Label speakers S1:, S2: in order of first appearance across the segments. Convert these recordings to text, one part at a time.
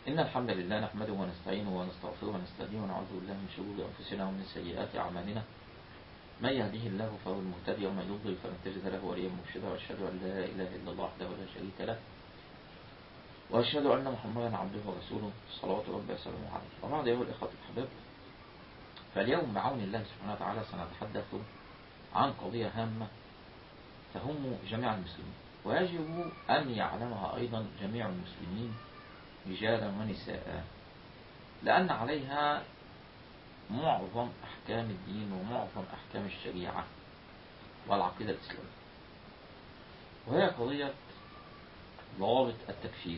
S1: إن الحمد لله نحمده ونستعينه ونستغفره ونستهديه ونعوذ بالله من شرور أنفسنا ومن سيئات أعمالنا من يهديه الله فهو المهتدي ومن يضلل فلن تجد له وليا مرشدا وأشهد أن لا إله إلا الله وحده لا شريك له وأشهد أن محمدا عبده ورسوله صلوات ربي وسلامه عليه وبعد أيها الإخوة الأحباب فاليوم بعون الله سبحانه وتعالى سنتحدث عن قضية هامة تهم جميع المسلمين ويجب أن يعلمها أيضا جميع المسلمين رجالا ونساء لأن عليها معظم أحكام الدين ومعظم أحكام الشريعة والعقيدة الإسلامية وهي قضية ضوابط التكفير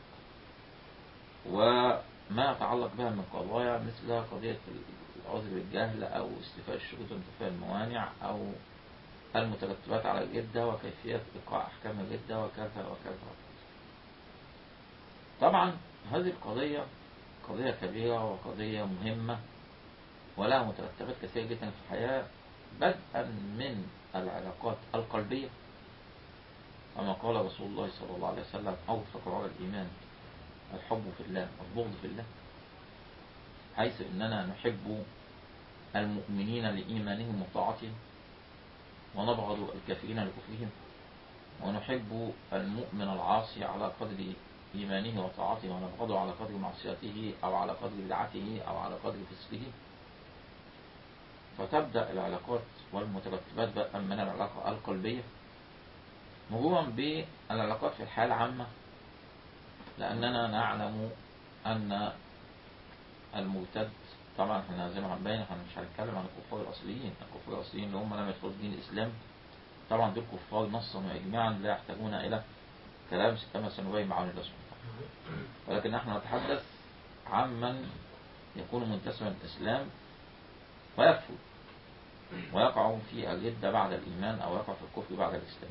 S1: وما يتعلق بها من قضايا مثل قضية العذر بالجهل أو استيفاء الشروط وانتفاء الموانع أو المترتبات على الردة وكيفية إيقاع أحكام الردة وكذا وكذا وكذا طبعا هذه القضية قضية كبيرة وقضية مهمة ولها مترتبات كثيرة جدا في الحياة بدءا من العلاقات القلبية كما قال رسول الله صلى الله عليه وسلم أوثق على الإيمان الحب في الله والبغض في الله حيث إننا نحب المؤمنين لإيمانهم وطاعتهم ونبغض الكافرين لكفرهم ونحب المؤمن العاصي على قدر إيمانه وطاعته ونبغضه على قدر معصيته أو على قدر بدعته أو على قدر فسقه فتبدأ العلاقات والمترتبات بقى من العلاقة القلبية مرورا بالعلاقات في الحياة العامة لأننا نعلم أن المرتد طبعا احنا زي ما هنبين احنا مش هنتكلم عن الكفار الأصليين الكفار الأصليين اللي هم لم يدخلوا دين الإسلام طبعا دول كفار نصا وإجماعا لا يحتاجون إلى كلام كما سنبين معاون الله سبحانه ولكن نحن نتحدث عمن يكون منتسبا للإسلام ويكفر ويقع في الردة بعد الإيمان أو يقع في الكفر بعد الإسلام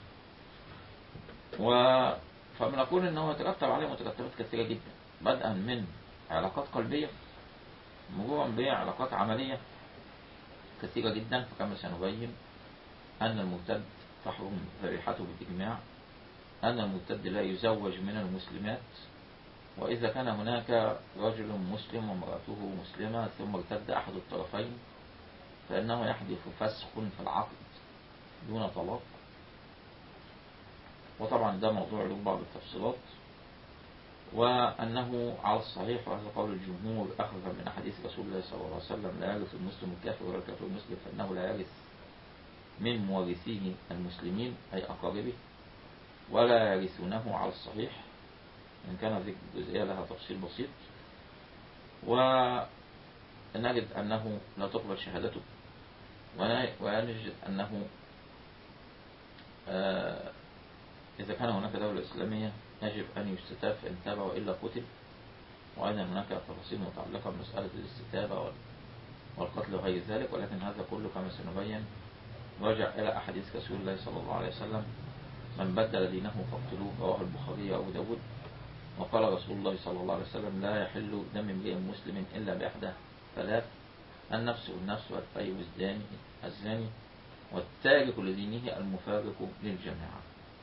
S1: و فبنقول أنه يترتب عليه مترتبات كثيرة جدا بدءا من علاقات قلبية مرورا بعلاقات عملية كثيرة جدا فكما سنبين أن المرتد تحرم ذبيحته بالإجماع أن المرتد لا يزوج من المسلمات وإذا كان هناك رجل مسلم وامرأته مسلمة ثم ارتد أحد الطرفين فإنه يحدث فسخ في العقد دون طلاق وطبعا ده موضوع له بعض التفصيلات وأنه على الصحيح وهذا قول الجمهور أخذ من أحاديث رسول الله صلى الله عليه وسلم لا يرث المسلم الكافر ولا الكافر المسلم فإنه لا يرث من مورثيه المسلمين أي أقاربه ولا يرثونه على الصحيح إن كان ذلك الجزئية لها تفصيل بسيط ونجد أنه لا تقبل شهادته ونجد أنه إذا كان هناك دولة إسلامية يجب أن يستتاب فإن تاب وإلا قتل وأيضا هناك تفاصيل متعلقة بمسألة الاستتابة والقتل وغير ذلك ولكن هذا كله كما سنبين رجع إلى أحاديث رسول الله صلى الله عليه وسلم من بدل دينه فاقتلوه رواه البخاري وأبو داود وقال رسول الله صلى الله عليه وسلم لا يحل دم امرئ مسلم إلا بإحدى ثلاث النفس والنفس والفي والزاني الزاني والتارك لدينه المفارق للجماعة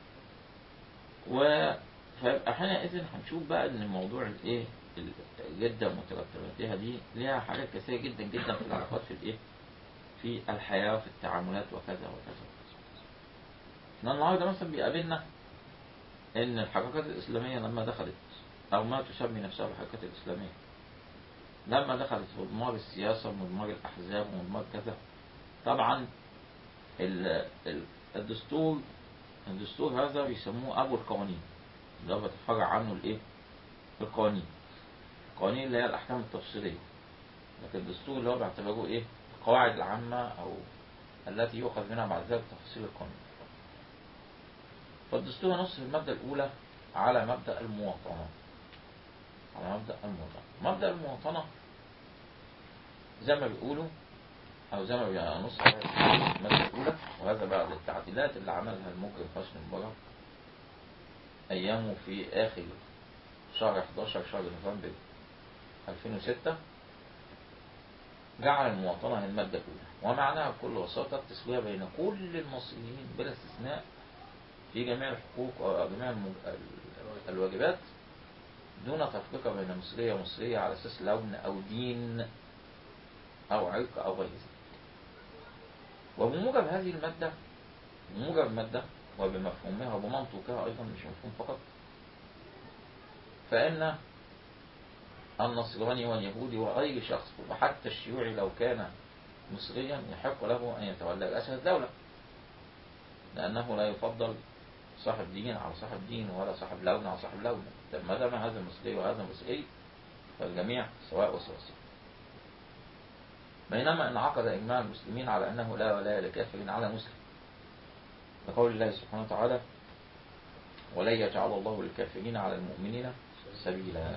S1: و فيبقى حينئذ هنشوف بقى ان موضوع الايه الجدة ومترتباتها دي ليها حاجات كثيرة جدا جدا في العلاقات في الايه في الحياة وفي التعاملات وكذا وكذا احنا النهارده مثلا بيقابلنا ان الحركات الاسلامية لما دخلت او ما تسمي نفسها بالحركات الاسلامية لما دخلت في مضمار السياسة ومضمار الاحزاب ومضمار كذا طبعا الدستور الدستور هذا بيسموه ابو القوانين اللي هو بتتفرع عنه الايه القوانين القوانين اللي هي الاحكام التفصيليه لكن الدستور اللي هو بيعتبروه ايه القواعد العامه او التي يؤخذ منها بعد ذلك تفاصيل القانون فالدستور نص في المادة الأولى على مبدأ المواطنة على مبدأ المواطنة مبدأ المواطنة زي ما بيقولوا أو زي ما بينص على المادة الأولى وهذا بعد التعديلات اللي عملها المجرم حسني مبارك أيامه في آخر شهر 11 شهر نوفمبر 2006 جعل المواطنة هي المادة الأولى ومعناها بكل بساطة التسوية بين كل المصريين بلا استثناء في جميع الحقوق وجميع الواجبات دون تفرقة بين مصرية ومصرية على أساس لون أو دين أو عرق أو غير ذلك وبموجب هذه المادة بموجب المادة وبمفهومها وبمنطوقها أيضا مش مفهوم فقط فإن النصراني واليهودي وأي شخص وحتى الشيوعي لو كان مصريا يحق له أن يتولى رئاسة الدولة لأنه لا يفضل صاحب دين على صاحب دين ولا صاحب لون على صاحب لون ما دام هذا مصري وهذا مصري فالجميع سواء وسواء بينما انعقد إجماع المسلمين على أنه لا ولاية لكافر على مسلم لقول الله سبحانه وتعالى ولن يجعل الله للكافرين على المؤمنين سبيلا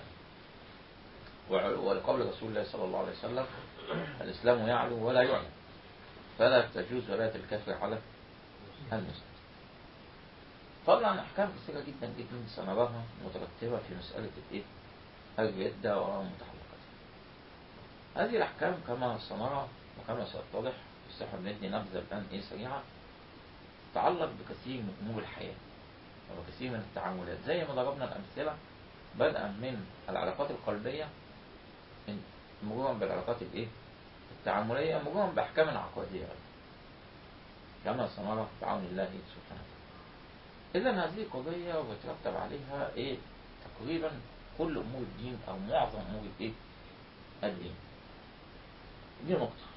S1: ولقول رسول الله صلى الله عليه وسلم الإسلام يعلو ولا يعلو فلا تجوز ولاية الكافر على المسلم طبعا أحكام كثيرة جدا جدا سنراها مترتبة في مسألة الإيه؟ الردة ومتحركاتها هذه الأحكام كما سنرى وكما سيتضح بس احنا بندي نبذة الآن إيه سريعة تتعلق بكثير من أمور الحياة وبكثير من التعاملات زي ما ضربنا الأمثلة بدءا من العلاقات القلبية مرورا بالعلاقات الإيه؟ التعاملية مرورا بأحكام العقائدية كما سنرى بعون الله سبحانه إذا هذه قضية ويترتب عليها إيه تقريبا كل أمور الدين أو معظم أمور الإيه الدين دي نقطة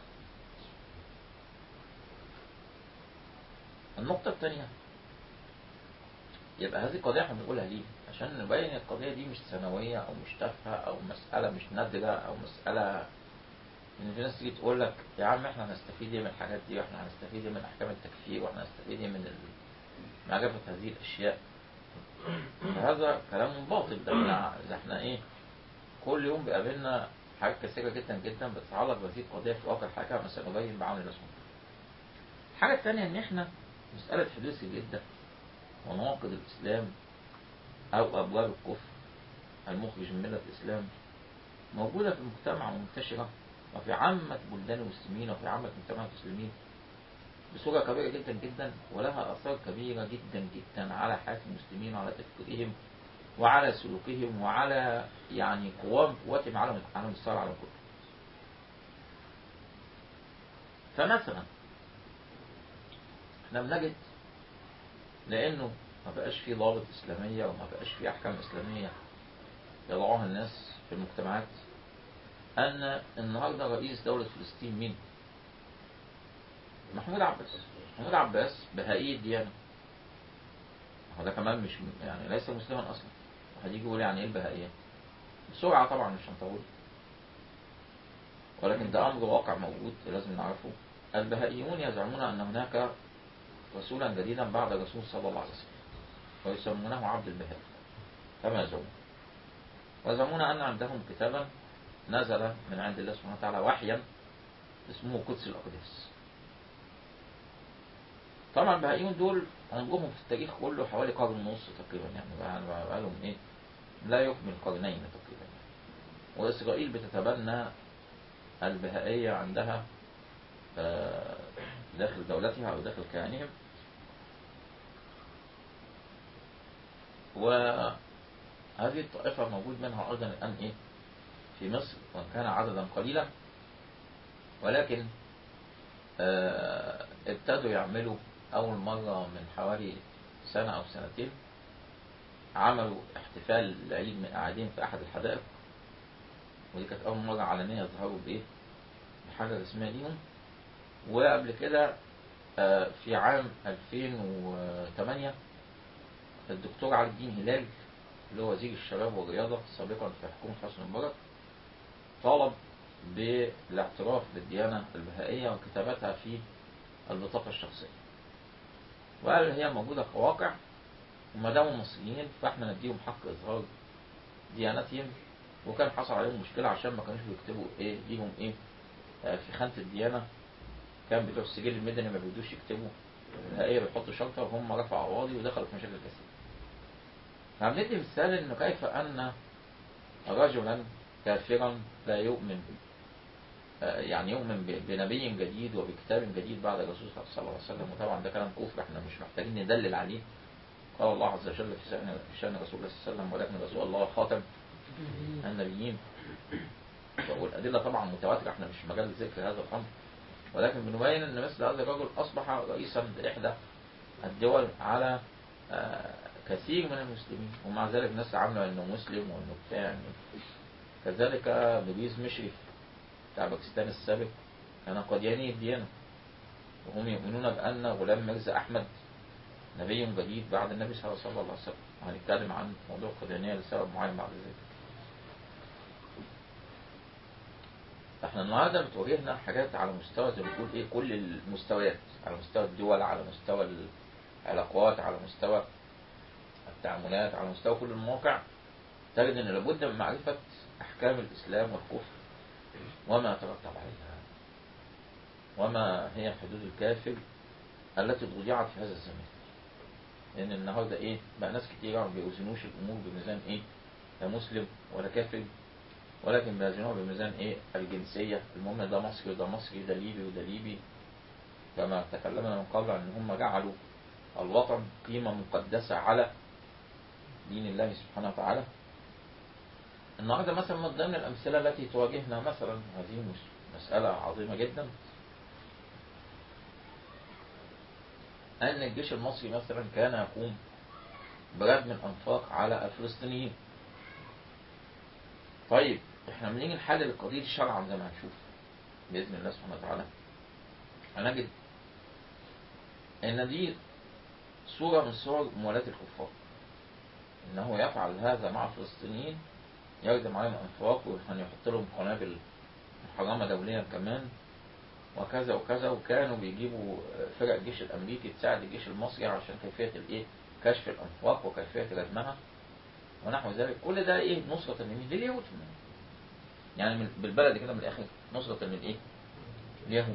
S1: النقطة الثانية يبقى هذه قضية احنا بنقولها ليه؟ عشان نبين القضية دي مش ثانوية أو مش تافهة أو مسألة مش نادرة أو مسألة إن في ناس تيجي تقول لك يا عم احنا هنستفيد ايه من الحاجات دي واحنا هنستفيد ايه من أحكام التكفير واحنا هنستفيد ايه من معرفة هذه الأشياء فهذا كلام باطل ده احنا ده احنا ايه كل يوم بيقابلنا حاجات كثيرة جدا جدا بتتعلق بهذه القضية في واقع الحاجة سنبين بعون الله سبحانه الحاجة الثانية إن إحنا مسألة حدوث الردة ونواقض الإسلام أو أبواب الكفر المخرج من ملة الإسلام موجودة في المجتمع ومنتشرة وفي عامة بلدان المسلمين وفي عامة مجتمع المسلمين بصورة كبيرة جدا جدا ولها آثار كبيرة جدا جدا على حياة المسلمين وعلى تفكيرهم وعلى سلوكهم وعلى يعني قوام قواتهم على على مستوى العالم كله. فمثلا احنا بنجد لانه ما بقاش في ضابط اسلاميه وما بقاش في احكام اسلاميه يضعوها الناس في المجتمعات ان النهارده رئيس دوله فلسطين مين؟ محمود عباس محمود عباس بهائي الديانه هو ده كمان مش يعني ليس مسلما اصلا هتيجي يقول يعني ايه البهائيه بسرعه طبعا مش هنطول ولكن ده امر واقع موجود لازم نعرفه البهائيون يزعمون ان هناك رسولا جديدا بعد الرسول صلى الله عليه وسلم ويسمونه عبد البهاء كما يزعمون ويزعمون ان عندهم كتابا نزل من عند الله سبحانه وتعالى وحيا اسمه قدس الاقداس طبعا البهائيون دول عمرهم في التاريخ كله حوالي قرن ونص تقريبا يعني بقى لهم ايه لا يكمل قرنين تقريبا واسرائيل بتتبنى البهائية عندها داخل دولتها او داخل كيانهم وهذه الطائفة موجود منها أيضا الآن إيه في مصر وإن كان عددا قليلا ولكن ابتدوا يعملوا أول مرة من حوالي سنة أو سنتين عملوا احتفال العيد من قاعدين في أحد الحدائق ودي كانت أول مرة علنية يظهروا بإيه بحاجة رسمية ليهم وقبل كده في عام 2008 الدكتور علي الدين هلال اللي هو وزير الشباب والرياضة سابقا في حكومة حسني مبارك طالب بالاعتراف بالديانة البهائية وكتابتها في البطاقة الشخصية وقال هي موجودة في واقع وما داموا مصريين فاحنا نديهم حق إظهار ديانتهم وكان حصل عليهم مشكلة عشان ما كانوش بيكتبوا ايه ليهم ايه في خانة الديانة كان بتوع السجل المدني ما بيدوش يكتبوا الهيئة بيحطوا شرطة وهم رفعوا قواضي ودخلوا في مشاكل كثيرة. فبندي مثال انه كيف ان رجلا كافرا لا يؤمن يعني يؤمن بنبي جديد وبكتاب جديد بعد الرسول صلى الله عليه وسلم وطبعا ده كلام كفر احنا مش محتاجين ندلل عليه قال الله عز وجل في شأن رسول الله صلى الله عليه وسلم ولكن رسول الله خاتم النبيين والأدلة طبعا متواترة احنا مش مجال ذكر هذا الأمر ولكن بنبين أن مثل هذا الرجل أصبح رئيسا لإحدى الدول على آه، كثير من المسلمين ومع ذلك الناس عاملة أنه مسلم وأنه بتاع يعني. كذلك نبيز مشرف بتاع باكستان السابق كان قدياني الديانة وهم يؤمنون بأن غلام مرزا أحمد نبي جديد بعد النبي صلى الله عليه وسلم وهنتكلم عن موضوع القديانية لسبب معين بعد ذلك احنا النهارده بتواجهنا حاجات على مستوى زي ما بنقول ايه كل المستويات على مستوى الدول على مستوى العلاقات على مستوى التعاملات على مستوى كل المواقع تجد ان لابد من معرفة احكام الاسلام والكفر وما ترتب عليها وما هي حدود الكافر التي ضيعت في هذا الزمان لان النهارده ايه بقى ناس كتير ما بيوزنوش الامور بميزان ايه لا مسلم ولا كافر ولكن بيوزنوها بميزان ايه الجنسيه المهم ده مصري وده مصري ده ليبي وده ليبي كما تكلمنا من قبل ان هم جعلوا الوطن قيمه مقدسه على دين الله سبحانه وتعالى النهارده مثلا من ضمن الامثله التي تواجهنا مثلا هذه مساله عظيمه جدا أن الجيش المصري مثلا كان يقوم بردم الأنفاق على الفلسطينيين طيب احنا بنيجي نحلل القضية شرعا زي ما هنشوف بإذن الله سبحانه وتعالى هنجد إن دي صورة من صور موالاة الكفار إنه يفعل هذا مع الفلسطينيين يردم عليهم أنفاق ويحط لهم قنابل محرمة دوليا كمان وكذا وكذا وكانوا بيجيبوا فرق الجيش الامريكي تساعد الجيش المصري عشان كيفيه الايه كشف الانفاق وكيفيه ردمها ونحو ذلك كل ده ايه نصرة لمين لليهود يعني من بالبلد كده من الاخر نصرة من ايه اليهود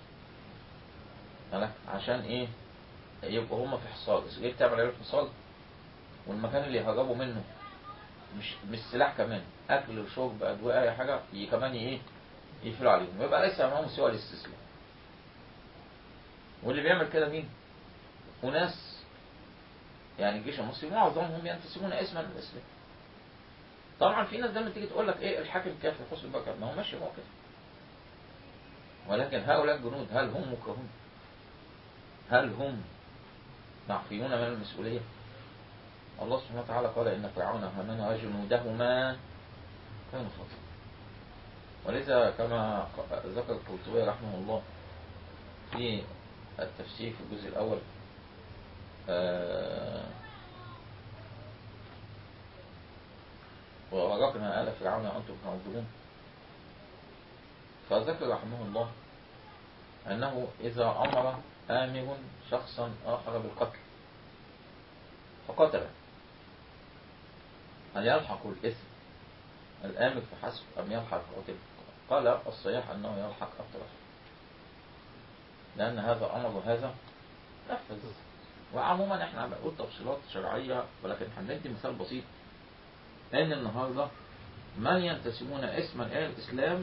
S1: عشان ايه يبقوا هم في حصار اسرائيل بتعمل عليهم حصار والمكان اللي يهربوا منه مش مش سلاح كمان اكل وشرب ادويه اي حاجه كمان ايه يقفلوا عليهم ويبقى ليس امامهم سوى الاستسلام واللي بيعمل كده مين وناس يعني الجيش المصري معظمهم ينتسبون اسما للاسلام طبعا في ناس دايما تيجي تقول لك ايه الحاكم كافر حسن البكر ما هو ماشي هو كده ولكن هؤلاء الجنود هل هم مكرهون هل هم معفيون من المسؤولية الله سبحانه وتعالى قال إن فرعون هامان وجنودهما كانوا خاطئين ولذا كما ذكر القرطبي رحمه الله في التفسير في الجزء الأول آه وغرقنا آل فرعون وأنتم تعبدون فذكر رحمه الله أنه إذا أمر آمر شخصا آخر بالقتل فقتله هل يلحق الإثم الآمر فحسب أم يلحق القاتل قال الصحيح أنه يلحق الطرف لأن هذا أمر وهذا نفذ وعموما احنا بنقول تفصيلات شرعية ولكن هندي مثال بسيط ان النهاردة من ينتسبون اسما الى الاسلام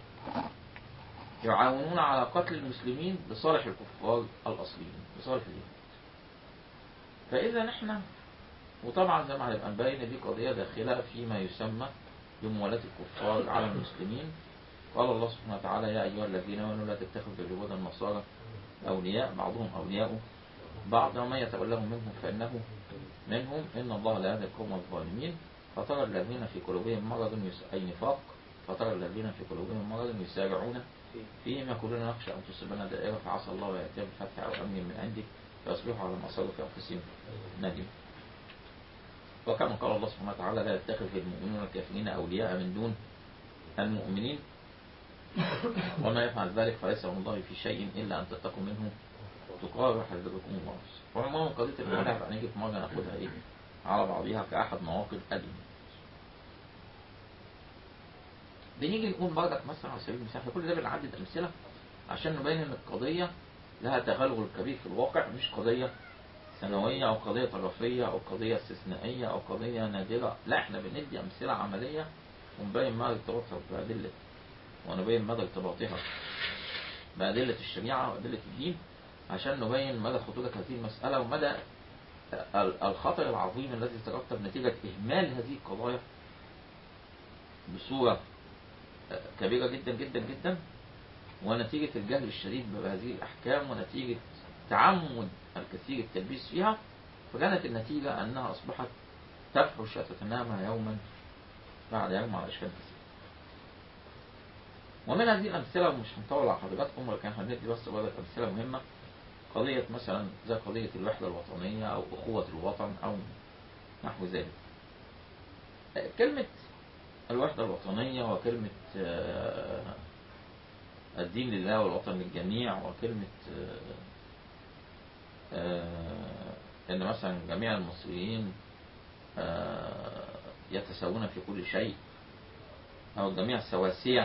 S1: يعاونون على قتل المسلمين لصالح الكفار الاصليين لصالح اليهود فاذا نحن وطبعا زي ما هنبقى نبين دي قضية داخلة فيما يسمى بموالاة الكفار على المسلمين قال الله سبحانه وتعالى يا أيها الذين آمنوا لا تتخذوا اليهود النصارى أولياء بعضهم أولياء بعض ومن يتولهم منهم فإنه منهم إن الله لا يهدي القوم الظالمين فترى الذين في قلوبهم مرض أي نفاق فترى الذين في قلوبهم مرض يسارعون فيهم يقولون نخشى أن تصيبنا دائرة فعسى الله ويأتي بالفتح أو أمن من عندك فيصبحوا على ما صاروا في أنفسهم نادم وكما قال الله سبحانه وتعالى لا يتخذ المؤمنون الكافرين أولياء من دون المؤمنين وما يفعل ذلك فليس من الله في شيء إلا أن تتقوا منه تقارب ويحذركم الله وعموما قضية المنع بقى نيجي في مرة ناخدها إيه على بعضها كأحد مواقف الإيمان بنيجي نقول بردك مثلا على سبيل المثال كل ده بنعدد أمثلة عشان نبين إن القضية لها تغلغل كبير في الواقع مش قضية ثانوية أو قضية طرفية أو قضية استثنائية أو قضية نادرة لا احنا بندي أمثلة عملية ونبين ما ارتباطها بأدلة ونبين مدى ارتباطها بأدلة الشريعة وأدلة الدين عشان نبين مدى خطورة هذه المسألة ومدى الخطر العظيم الذي يترتب نتيجة إهمال هذه القضايا بصورة كبيرة جدا جدا جدا ونتيجة الجهل الشديد بهذه الأحكام ونتيجة تعمد الكثير التلبيس فيها فكانت النتيجة أنها أصبحت تفحش وتتنامى يوما بعد يوم على أشكال كثيرة ومن هذه الأمثلة مش هنطول على حضراتكم ولكن هندي بس بعض أمثلة مهمة قضية مثلا زي قضية الوحدة الوطنية أو أخوة الوطن أو نحو ذلك كلمة الوحدة الوطنية وكلمة آه، الدين لله والوطن للجميع وكلمة آه، آه، أن مثلا جميع المصريين يتساوون في كل شيء أو الجميع سواسية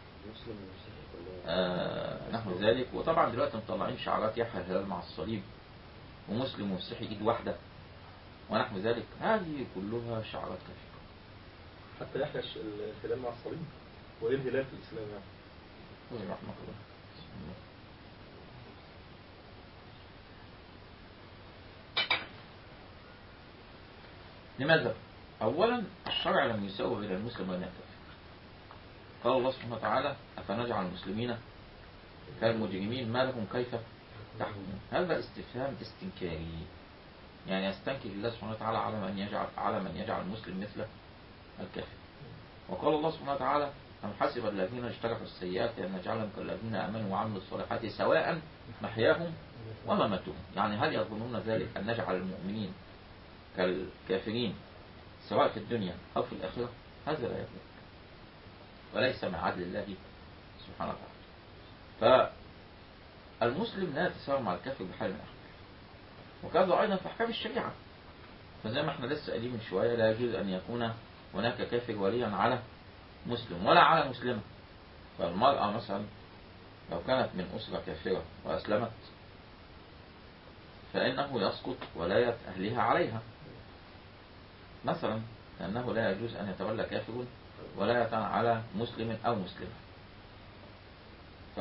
S1: نحو ذلك وطبعا دلوقتي مطلعين شعارات يحيى الهلال مع الصليب ومسلم ومسيحي ايد واحدة ونحو ذلك هذه كلها شعارات كافية
S2: حتى يحيى الهلال مع الصليب وإيه الهلال في الإسلام يعني
S1: رحمة الله لماذا؟ أولا الشرع لم يساوي بين المسلم وبين الكافر قال الله سبحانه وتعالى أفنجعل المسلمين كالمجرمين ما لهم كيف تحكمون هذا استفهام استنكاري يعني يستنكر الله سبحانه وتعالى على من يجعل على من يجعل المسلم مثل الكافر وقال الله سبحانه وتعالى أم حسب الذين اجترحوا السيئات أن نجعلهم كالذين آمنوا وعملوا الصالحات سواء محياهم ومماتهم يعني هل يظنون ذلك أن نجعل المؤمنين كالكافرين سواء في الدنيا أو في الآخرة هذا لا يكون وليس من عدل الله سبحانه وتعالى فالمسلم لا يتساوى مع الكافر بحال من الأحوال وكذا أيضا في أحكام الشريعة فزي ما احنا لسه قايلين من شوية لا يجوز أن يكون هناك كافر وليا على مسلم ولا على مسلمة فالمرأة مثلا لو كانت من أسرة كافرة وأسلمت فإنه يسقط ولاية أهلها عليها مثلا لأنه لا يجوز أن يتولى كافر ولاية على مسلم أو مسلمة ف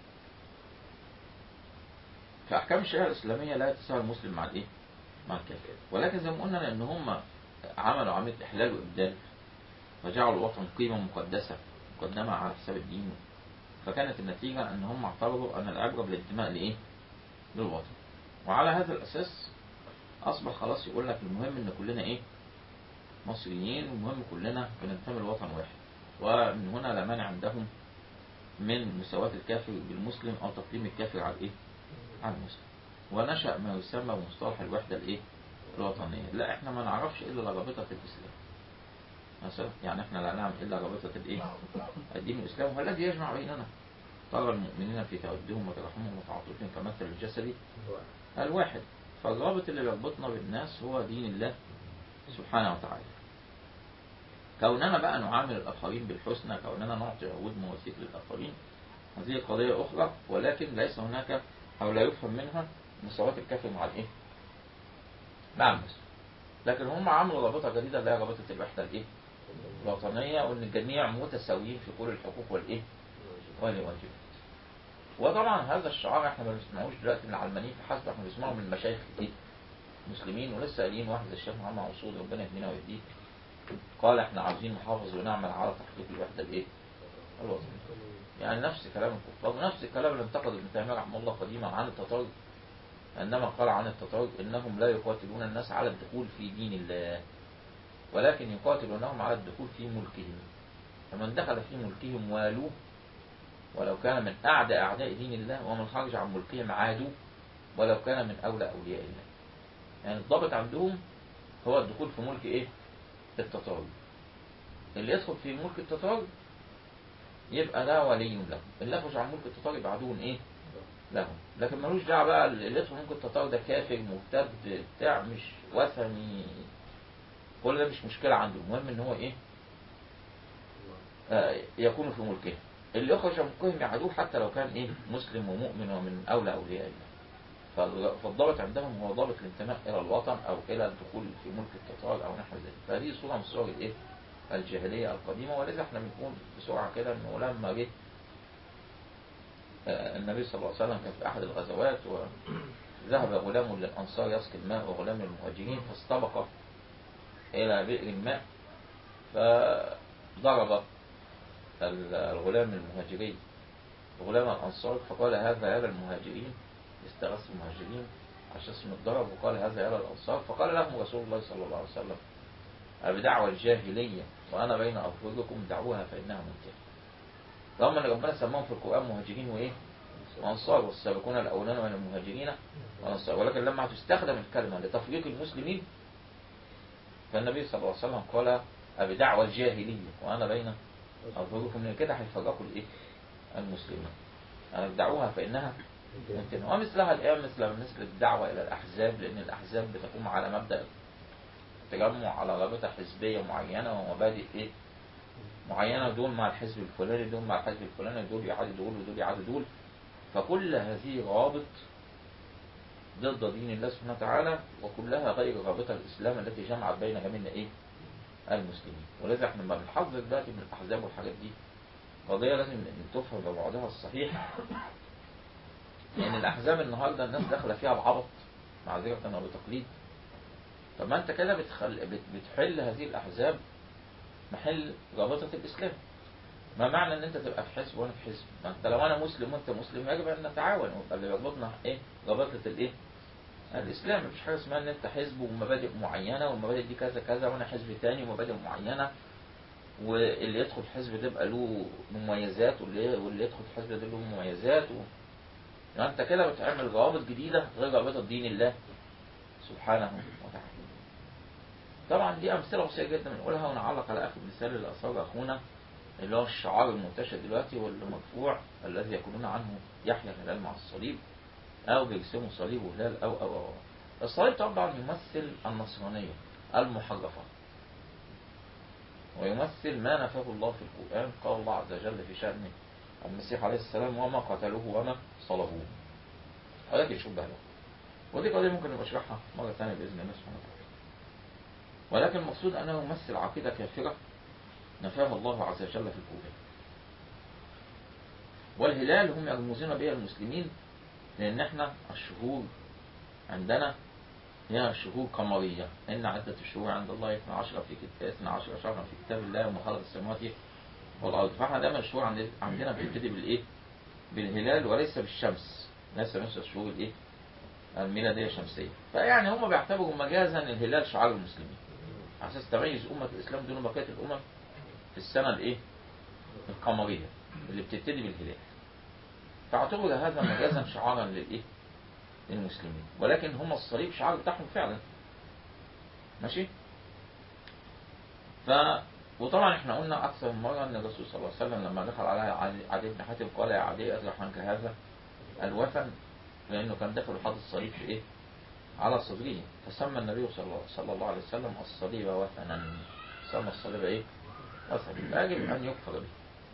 S1: في أحكام الشريعة الإسلامية لا يتساوى المسلم مع الإيه؟ مع الكافر ولكن زي ما قلنا لأن هم عملوا عملية إحلال وإبدال فجعلوا الوطن قيمة مقدسة مقدمة على حساب الدين فكانت النتيجة أن هم اعتبروا أن العبرة بالانتماء لإيه؟ للوطن وعلى هذا الأساس أصبح خلاص يقول لك المهم أن كلنا إيه؟ مصريين والمهم كلنا بننتمي لوطن واحد ومن هنا لا مانع عندهم من مساواة الكافر بالمسلم أو تقديم الكافر على الإيه؟ على المسلم ونشأ ما يسمى بمصطلح الوحدة الإيه؟ الوطنية لا إحنا ما نعرفش إلا رابطة الإسلام مثلا يعني إحنا لا نعلم إلا رابطة الإيه؟ الدين الإسلام هو الذي يجمع بيننا ترى المؤمنين في تودهم وترحمهم وتعاطفهم كمثل الجسد الواحد فالرابط اللي بيربطنا بالناس هو دين الله سبحانه وتعالى كوننا بقى نعامل الآخرين بالحسنى كوننا نعطي عهود مواثيق للآخرين هذه قضية أخرى ولكن ليس هناك أو لا يفهم منها مساواة الكافر مع الإيه؟ مع المسلم لكن هم عملوا رابطة جديدة اللي هي رابطة الوحدة الإيه؟ الوطنية وإن الجميع متساويين في كل الحقوق والإيه؟ والواجبات وطبعا هذا الشعار احنا ما بنسمعوش دلوقتي من العلمانيين فحسب احنا بنسمعه من المشايخ كتير مسلمين ولسه قايلين واحد زي الشيخ محمد عصود ربنا يهدينا ويهديه قال احنا عاوزين نحافظ ونعمل على تحقيق الوحده الايه؟ الوطنيه. يعني نفس كلام الكفار ونفس الكلام اللي انتقد ابن تيميه رحمه الله قديما عن التتار عندما قال عن التتار انهم لا يقاتلون الناس على الدخول في دين الله ولكن يقاتلونهم على الدخول في ملكهم فمن دخل في ملكهم والوه ولو كان من أعدى أعداء دين الله ومن خرج عن ملكهم عادوا ولو كان من أولى أولياء الله يعني الضابط عندهم هو الدخول في ملك إيه التتار اللي يدخل في ملك التتار يبقى ده ولي له اللي يخرج عن ملك التتار يبقى عدو إيه لهم لكن ملوش دعوه بقى اللي يدخل ملك التتار ده كافر مرتد بتاع مش وثني كل ده مش مشكلة عنده المهم ان هو ايه آه يكون في ملكه اللي يخرج من ملكهم يعادوه حتى لو كان ايه مسلم ومؤمن ومن اولى اولياء الله فالضابط عندهم هو ضابط الانتماء الى الوطن او الى الدخول في ملك التتار او نحو ذلك فهذه صورة من صور الايه الجاهلية القديمة ولذا احنا بنقول بسرعة كده انه لما جه النبي صلى الله عليه وسلم كان في احد الغزوات وذهب غلام للانصار يسقي الماء وغلام للمهاجرين فاستبق الى بئر الماء ضرب ال- الغلام المهاجري غلام الأنصار فقال هذا يا المهاجرين استغاث المهاجرين عشان اسم الضرب وقال هذا يا الأنصار فقال لهم رسول الله صلى الله عليه وسلم أبدعوى الجاهلية وأنا بين أظهركم دعوها فإنها منتهى رغم أن ربنا سماهم في القرآن مهاجرين وإيه وأنصار والسابقون الأولون من المهاجرين والأنصار ولكن لما تستخدم الكلمة لتفريق المسلمين فالنبي صلى الله عليه وسلم قال أبدعوى الجاهلية وأنا بين أظهركم من كده هيفرقوا الإيه المسلمين أبدعوها فإنها ممكن ومثلها الآن مثل بالنسبة للدعوة إلى الأحزاب لأن الأحزاب بتقوم على مبدأ تجمع على رابطة حزبية معينة ومبادئ إيه معينة دول مع الحزب الفلاني دول مع الحزب الفلاني دول يعادوا دول ودول يعادوا دول فكل هذه روابط ضد دين الله سبحانه وتعالى وكلها غير رابطة الإسلام التي جمعت بين جميع إيه المسلمين ولذا احنا لما بنحذر دلوقتي من الأحزاب والحاجات دي قضية لازم أن تفهم ببعضها الصحيح لأن الأحزاب النهاردة الناس داخلة فيها بعبط معذرة أو بتقليد طب ما أنت كده بتخل... بت... بتحل هذه الأحزاب محل رابطة الإسلام ما معنى ان انت تبقى في حزب وانا في حزب ما انت لو انا مسلم وانت مسلم يجب ان نتعاون ويبقى اللي يربطنا ايه رابطة الايه الاسلام مفيش حاجه اسمها ان انت حزب ومبادئ معينه والمبادئ دي كذا كذا وانا حزب تاني ومبادئ معينه واللي يدخل حزب ده يبقى له مميزات واللي واللي يدخل حزب ده له مميزات و... يعني انت كده بتعمل روابط جديده غير رابطه دين الله سبحانه وتعالى طبعا دي امثله بسيطه جدا بنقولها ونعلق على اخر مثال اللي اصاب اخونا اللي هو الشعار المنتشر دلوقتي واللي مرفوع الذي يقولون عنه يحيى الهلال مع الصليب او بيرسموا صليب وهلال او او او الصليب طبعا يمثل النصرانيه المحرفه ويمثل ما نفاه الله في القرآن قال الله عز وجل في شأن المسيح عليه السلام وما قتلوه وما صلبوه ولكن شبه له ودي قضية ممكن نبقى نشرحها مرة ثانية بإذن الله سبحانه وتعالى ولكن المقصود أنه يمثل عقيدة كافرة نفاها الله عز وجل في القرآن والهلال هم يرمزون بها المسلمين لأن احنا الشهور عندنا هي شهور قمرية إن عدة الشهور عند الله 12 في كتاب 12 شهرا في كتاب الله يوم خلق السماوات والأرض فاحنا دايما الشهور عند- عندنا بتبتدي بالإيه؟ بالهلال وليس بالشمس ليس مثل الشهور الإيه؟ الميلادية الشمسية فيعني هم بيعتبروا مجازا الهلال شعار المسلمين على أساس تميز أمة الإسلام دون بقية الأمم في السنة الإيه؟ القمرية اللي بتبتدي بالهلال فاعتبر هذا مجازا شعارا للإيه؟ للمسلمين ولكن هم الصليب شعار بتاعهم فعلا ماشي ف وطبعا احنا قلنا اكثر من مره ان الرسول صلى الله عليه وسلم لما دخل على عدي- عدي بن حاتم قال يا عدي اطرح عنك هذا الوثن لانه كان داخل حاطط الصليب في ايه؟ على صدره فسمى النبي صلى الله, صلى الله عليه وسلم الصليب وثنا سمى الصليب ايه؟ وثنا يجب ان يكفر به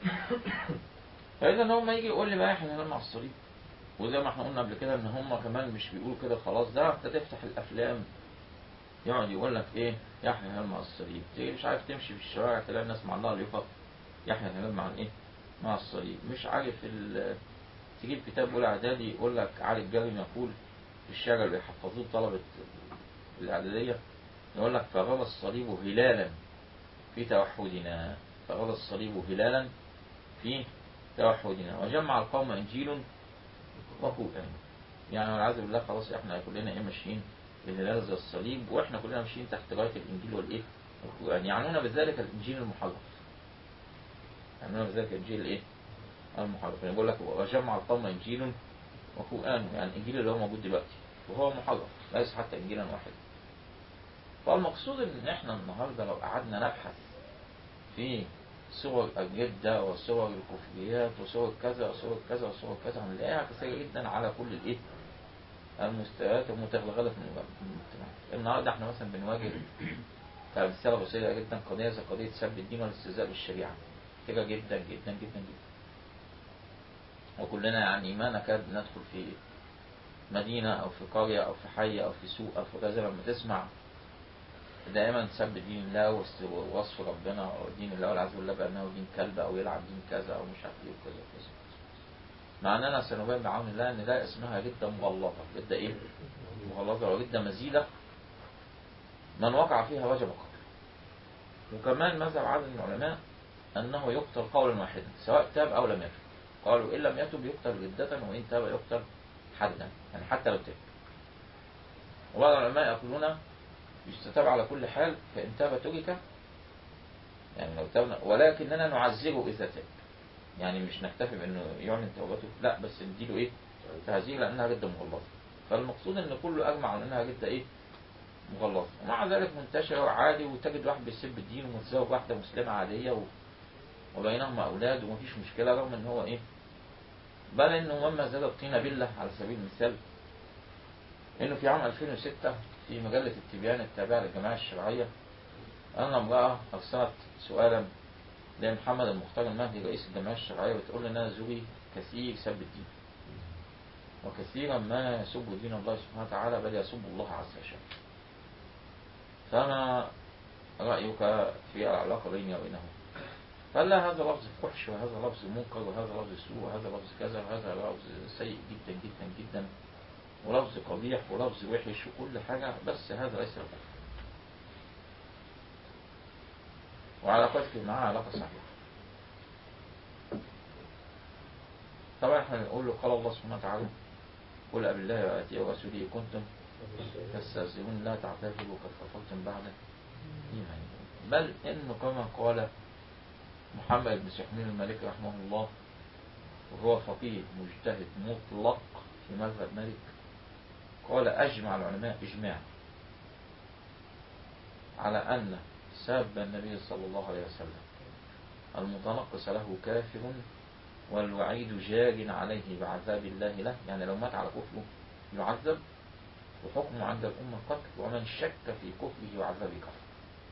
S1: فاذا هم يجي يقول لي بقى احنا مع الصليب وزي ما احنا قلنا قبل كده ان هم كمان مش بيقولوا كده خلاص ده انت تفتح الافلام يقعد يقول لك ايه يحيى الهلال مع الصليب تيجي مش عارف تمشي في الشوارع تلاقي الناس معلقه اليافط يحيى الهلال مع الايه مع الصليب مش عارف ال- تجيب كتاب اولى اعدادي يقول لك علي الجاري يقول في الشارع اللي يحفظوه طلبه الاعداديه يقول لك فغاب الصليب هلالا في توحدنا فغاب الصليب هلالا في توحدنا وجمع القوم انجيل وقرآن يعني والعياذ بالله خلاص احنا كلنا ايه ماشيين بهلال زي الصليب واحنا كلنا ماشيين تحت رايه الانجيل والايه؟ والقران يعنون بذلك الانجيل المحرف يعنون بذلك الانجيل الايه؟ المحرف يعني بيقول لك وجمع القوم انجيل وقران يعني الانجيل اللي هو موجود دلوقتي وهو محرف ليس حتى انجيلا واحدا فالمقصود ان احنا النهارده لو قعدنا نبحث في صور الجدة وصور الكفريات وصور كذا وصور كذا وصور كذا هنلاقيها كثيرة جدا على كل الايه المستويات المتغلغلة في المجتمع النهارده احنا مثلا بنواجه كمثال بسيطة جدا قضية زي قضية سب الدين والاستهزاء بالشريعة كثيرة جدا جدا جدا جدا وكلنا يعني ما نكاد ندخل في مدينة أو في قرية أو في حي أو في سوق أو في كذا لما تسمع دائما سب دين الله وس- ووصف ربنا او دين الله والعياذ بالله بانه دين كلب او يلعب دين كذا او مش عارف ايه وكذا وكذا مع اننا سنبين بعون الله ان ده اسمها جدا مغلظه جدا ايه؟ مغلظه وجدا مزيده من وقع فيها وجب قتله وكمان مذهب عدد من العلماء أنه يقتل قولا واحدا سواء تاب أو لم يتب قالوا إن لم يتب يقتل جدة وإن تاب يقتل حدا يعني حتى لو تاب وبعض العلماء يقولون يستتاب على كل حال فإن تاب ترك يعني لو تاب ولكننا نعذره إذا تاب يعني مش نكتفي بأنه يعلن توبته لا بس نديله إيه تعذير لأنها ردة مغلظة فالمقصود أن كله أجمع على أنها ردة إيه مغلظة ومع ذلك منتشرة وعادي وتجد واحد بيسب الدين ومتزوج واحدة مسلمة عادية و... وبينهما أولاد ومفيش مشكلة رغم أن هو إيه بل أنه مما زاد الطين بالله على سبيل المثال أنه في عام 2006 في مجلة التبيان التابعة للجماعة الشرعية أن امرأة أرسلت سؤالا لمحمد المختار المهدي رئيس الجمعية الشرعية بتقول لنا زوجي كثير سب الدين وكثيرا ما يسب دين الله سبحانه وتعالى بل يسب الله عز وجل فما رأيك في العلاقة بيني وبينه قال لا هذا لفظ فحش وهذا لفظ منكر وهذا لفظ سوء وهذا لفظ كذا وهذا لفظ سيء جدا جدا جدا ولفظ قبيح ولفظ وحش وكل حاجة بس هذا ليس الكفر وعلاقتك معاه علاقة صحيحة طبعا احنا بنقول له قال الله سبحانه وتعالى قل أب الله وآتيه ورسوله كنتم تستهزئون لا تعتذروا قد كفرتم بعد إيمانكم بل إنه كما قال محمد بن سحمين المالك رحمه الله وهو فقيه مجتهد مطلق في مذهب مالك قال أجمع العلماء إجماع على أن ساب النبي صلى الله عليه وسلم المتنقص له كافر والوعيد جار عليه بعذاب الله له يعني لو مات على كفره يعذب وحكمه عند الأمة القتل ومن شك في كفره وعذابه كفر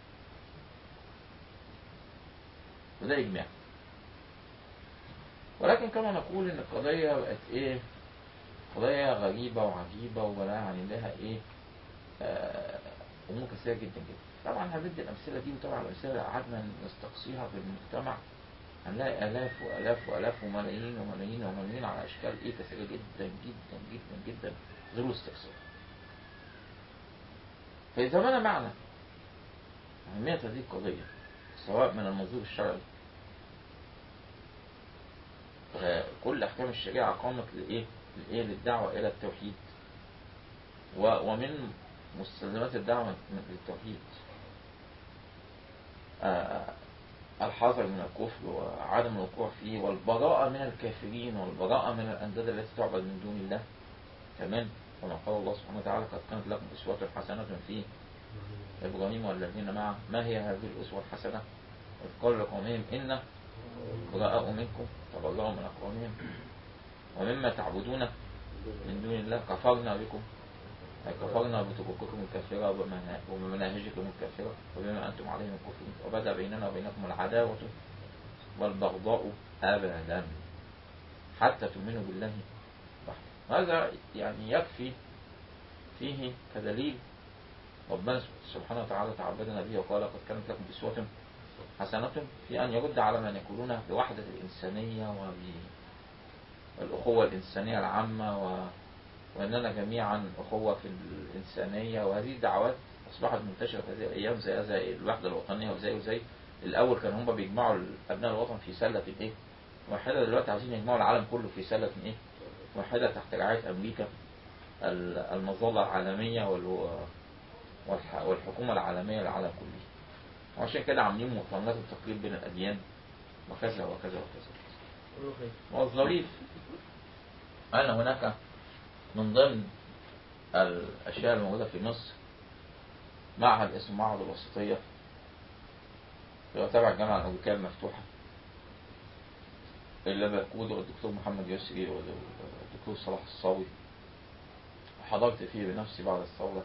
S1: وده إجماع ولكن كما نقول إن القضية بقت إيه قضية غريبة وعجيبة ولا يعني لها إيه آه، أمور كثيرة جدا جدا طبعا هبدي الأمثلة دي وطبعا الأمثلة اللي قعدنا نستقصيها في المجتمع هنلاقي آلاف وآلاف وآلاف وملايين وملايين وملايين على أشكال إيه كثيرة جدا جدا جدا جدا ذو الاستقصاء فإذا ما معنى أهمية هذه القضية سواء من المنظور الشرعي كل أحكام الشريعة قامت لإيه؟ لإيه؟ للدعوة إلى التوحيد و- ومن مستلزمات الدعوة للتوحيد آه، الحذر من الكفر وعدم الوقوع فيه والبراءة من الكافرين والبراءة من الأنداد التي تعبد من دون الله كمان كما قال الله سبحانه وتعالى قد كانت لكم أسوة حسنة في إبراهيم والذين معه ما هي هذه الأسوة الحسنة إذ قال لقومهم إن براء منكم تبرأوا من أقوامهم ومما تعبدون من دون الله كفرنا بكم أي كفرنا بطرقكم الكافرة وبمنا- وبمناهجكم الكافرة وبما أنتم عليه من كفر وبدأ بيننا وبينكم العداوة والبغضاء أبدا حتى تؤمنوا بالله وحده هذا يعني يكفي فيه كدليل ربنا سبحانه وتعالى تعبدنا به وقال قد كانت لكم أسوة حسنة في أن يرد على من يقولون بوحدة الإنسانية وبالأخوة الإنسانية العامة و... وأننا جميعا أخوة في الإنسانية وهذه الدعوات أصبحت منتشرة في هذه الأيام زي زي الوحدة الوطنية وزي وزي الأول كانوا هم بيجمعوا أبناء الوطن في سلة إيه؟ واحدة دلوقتي عايزين يجمعوا العالم كله في سلة إيه؟ واحدة تحت رعاية أمريكا ال- المظلة العالمية وال... والح... والحكومة العالمية للعالم كله وعشان كده عاملين مقارنات التقريب بين الأديان وكذا وكذا وكذا
S2: كله خير
S1: والظريف أن هناك من ضمن الأشياء الموجودة في مصر معهد اسمه معهد الوسطية هو تابع الجامعة الأمريكية المفتوحة اللي بيقوده الدكتور محمد يسري والدكتور صلاح الصاوي حضرت فيه بنفسي بعد الثورة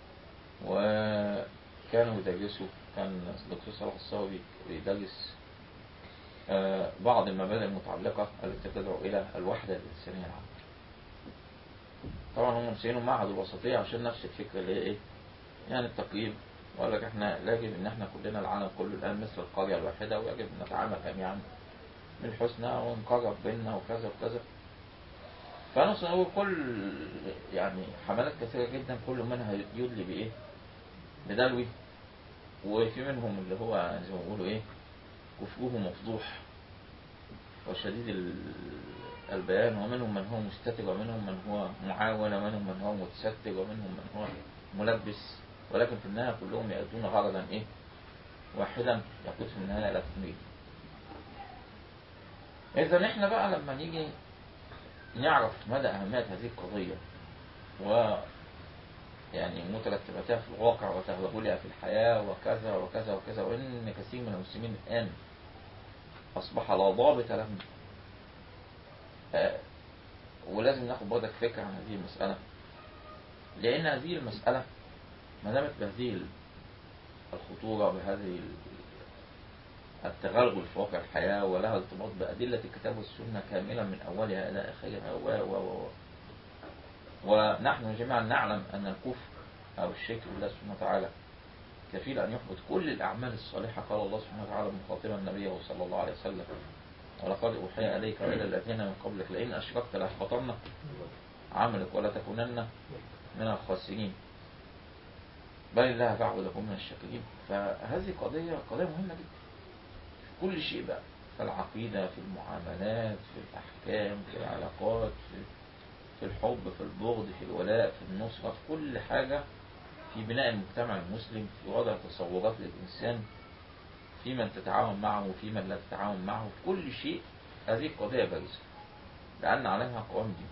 S1: وكانوا يدرسوا كان الدكتور صلاح الصاوي بيدرس آه، بعض المبادئ المتعلقة التي تدعو إلى الوحدة الإنسانية العامة. طبعا هم مسيينه معهد الوسطية عشان نفس الفكرة اللي هي إيه؟ يعني التقييم وقال لك إحنا يجب إن إحنا كلنا العالم كله الآن مثل القرية الواحدة ويجب أن نتعامل جميعا بالحسنى ونقرب بيننا وكذا وكذا. فأنا سنقول كل يعني حملات كثيرة جدا كل منها يدلي بإيه؟ بدلوي وفي منهم اللي هو زي ما بيقولوا إيه؟ كفره مفضوح وشديد ال- البيان ومنهم من هو مستتر ومنهم من هو معاون ومنهم من هو متستر ومنهم من هو ملبس ولكن في النهاية كلهم يأتون غرضا إيه واحدا يقود في النهاية إلى التمرير إذا إحنا بقى لما نيجي نعرف مدى أهمية هذه القضية و يعني مترتباتها في الواقع وتغلبها في الحياة وكذا وكذا وكذا وإن كثير من المسلمين الآن أصبح لا ضابط لهم آه، ولازم ناخد برضك فكرة عن هذه المسألة لأن هذه المسألة ما دامت بهذه الخطورة بهذه التغلغل في واقع الحياة ولها ارتباط بأدلة الكتاب والسنة كاملة من أولها إلى آخرها و و و ونحن جميعا نعلم أن الكفر أو الشرك بالله سبحانه وتعالى كفيل أن يحبط كل الأعمال الصالحة قال الله سبحانه وتعالى مخاطبا نبيه صلى الله عليه وسلم ولقد أوحي إليك وإلى الذين من قبلك لئن أشركت ليحبطن عملك ولا تكونن من الخاسرين بل الله فاعبد وكن من الشاكرين فهذه قضية قضية مهمة جدا في كل شيء بقى في العقيدة في المعاملات في الأحكام في العلاقات في, في الحب في البغض في الولاء في النصرة في كل حاجة في بناء المجتمع المسلم في وضع تصورات للإنسان في من تتعاون معه وفي من لا تتعاون معه في كل شيء هذه قضية بارزة لأن عليها قوام دين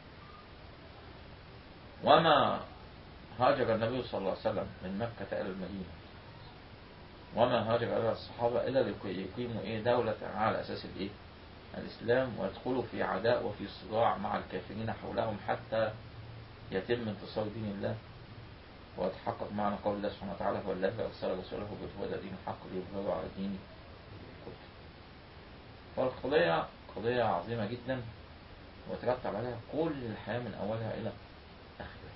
S1: وما هاجر النبي صلى الله عليه وسلم من مكة إلى المدينة وما هاجر إلى الصحابة إلا لكي يقيموا إيه دولة على أساس الإيه الإسلام ويدخلوا في عداء وفي صراع مع الكافرين حولهم حتى يتم انتصار دين الله ويتحقق معنى قول الله سبحانه وتعالى هو الذي أرسل رسوله بالهدى دين الحق ليظهره على الدين كله فالقضية قضية عظيمة جدا وترتب عليها كل الحياة من أولها إلى آخرها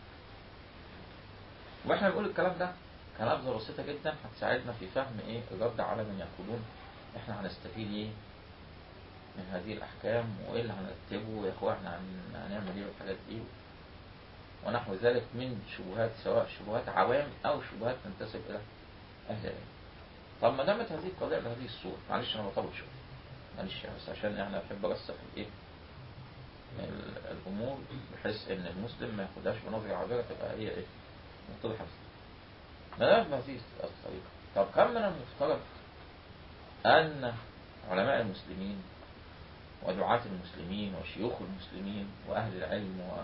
S1: وإحنا بنقول الكلام ده كلمة بسيطة جدا هتساعدنا في فهم إيه الرد على من يقولون إحنا هنستفيد إيه من هذه الأحكام وإيه اللي هنرتبه يا إخوة إحنا هن- هنعمل إيه والحاجات دي ونحو ذلك من شبهات سواء شبهات عوام أو شبهات تنتسب إلى أهل العلم. طب ما دامت هذه القضية بهذه الصورة معلش أنا بطول شوية معلش بس عشان أنا بحب أرسخ الإيه ال- الأمور بحيث إن المسلم ما ياخدهاش بنظرة عابرة تبقى هي إيه متضحة بس. ما دامت بهذه الطريقة طب كم من المفترض أن علماء المسلمين ودعاة المسلمين وشيوخ المسلمين وأهل العلم و...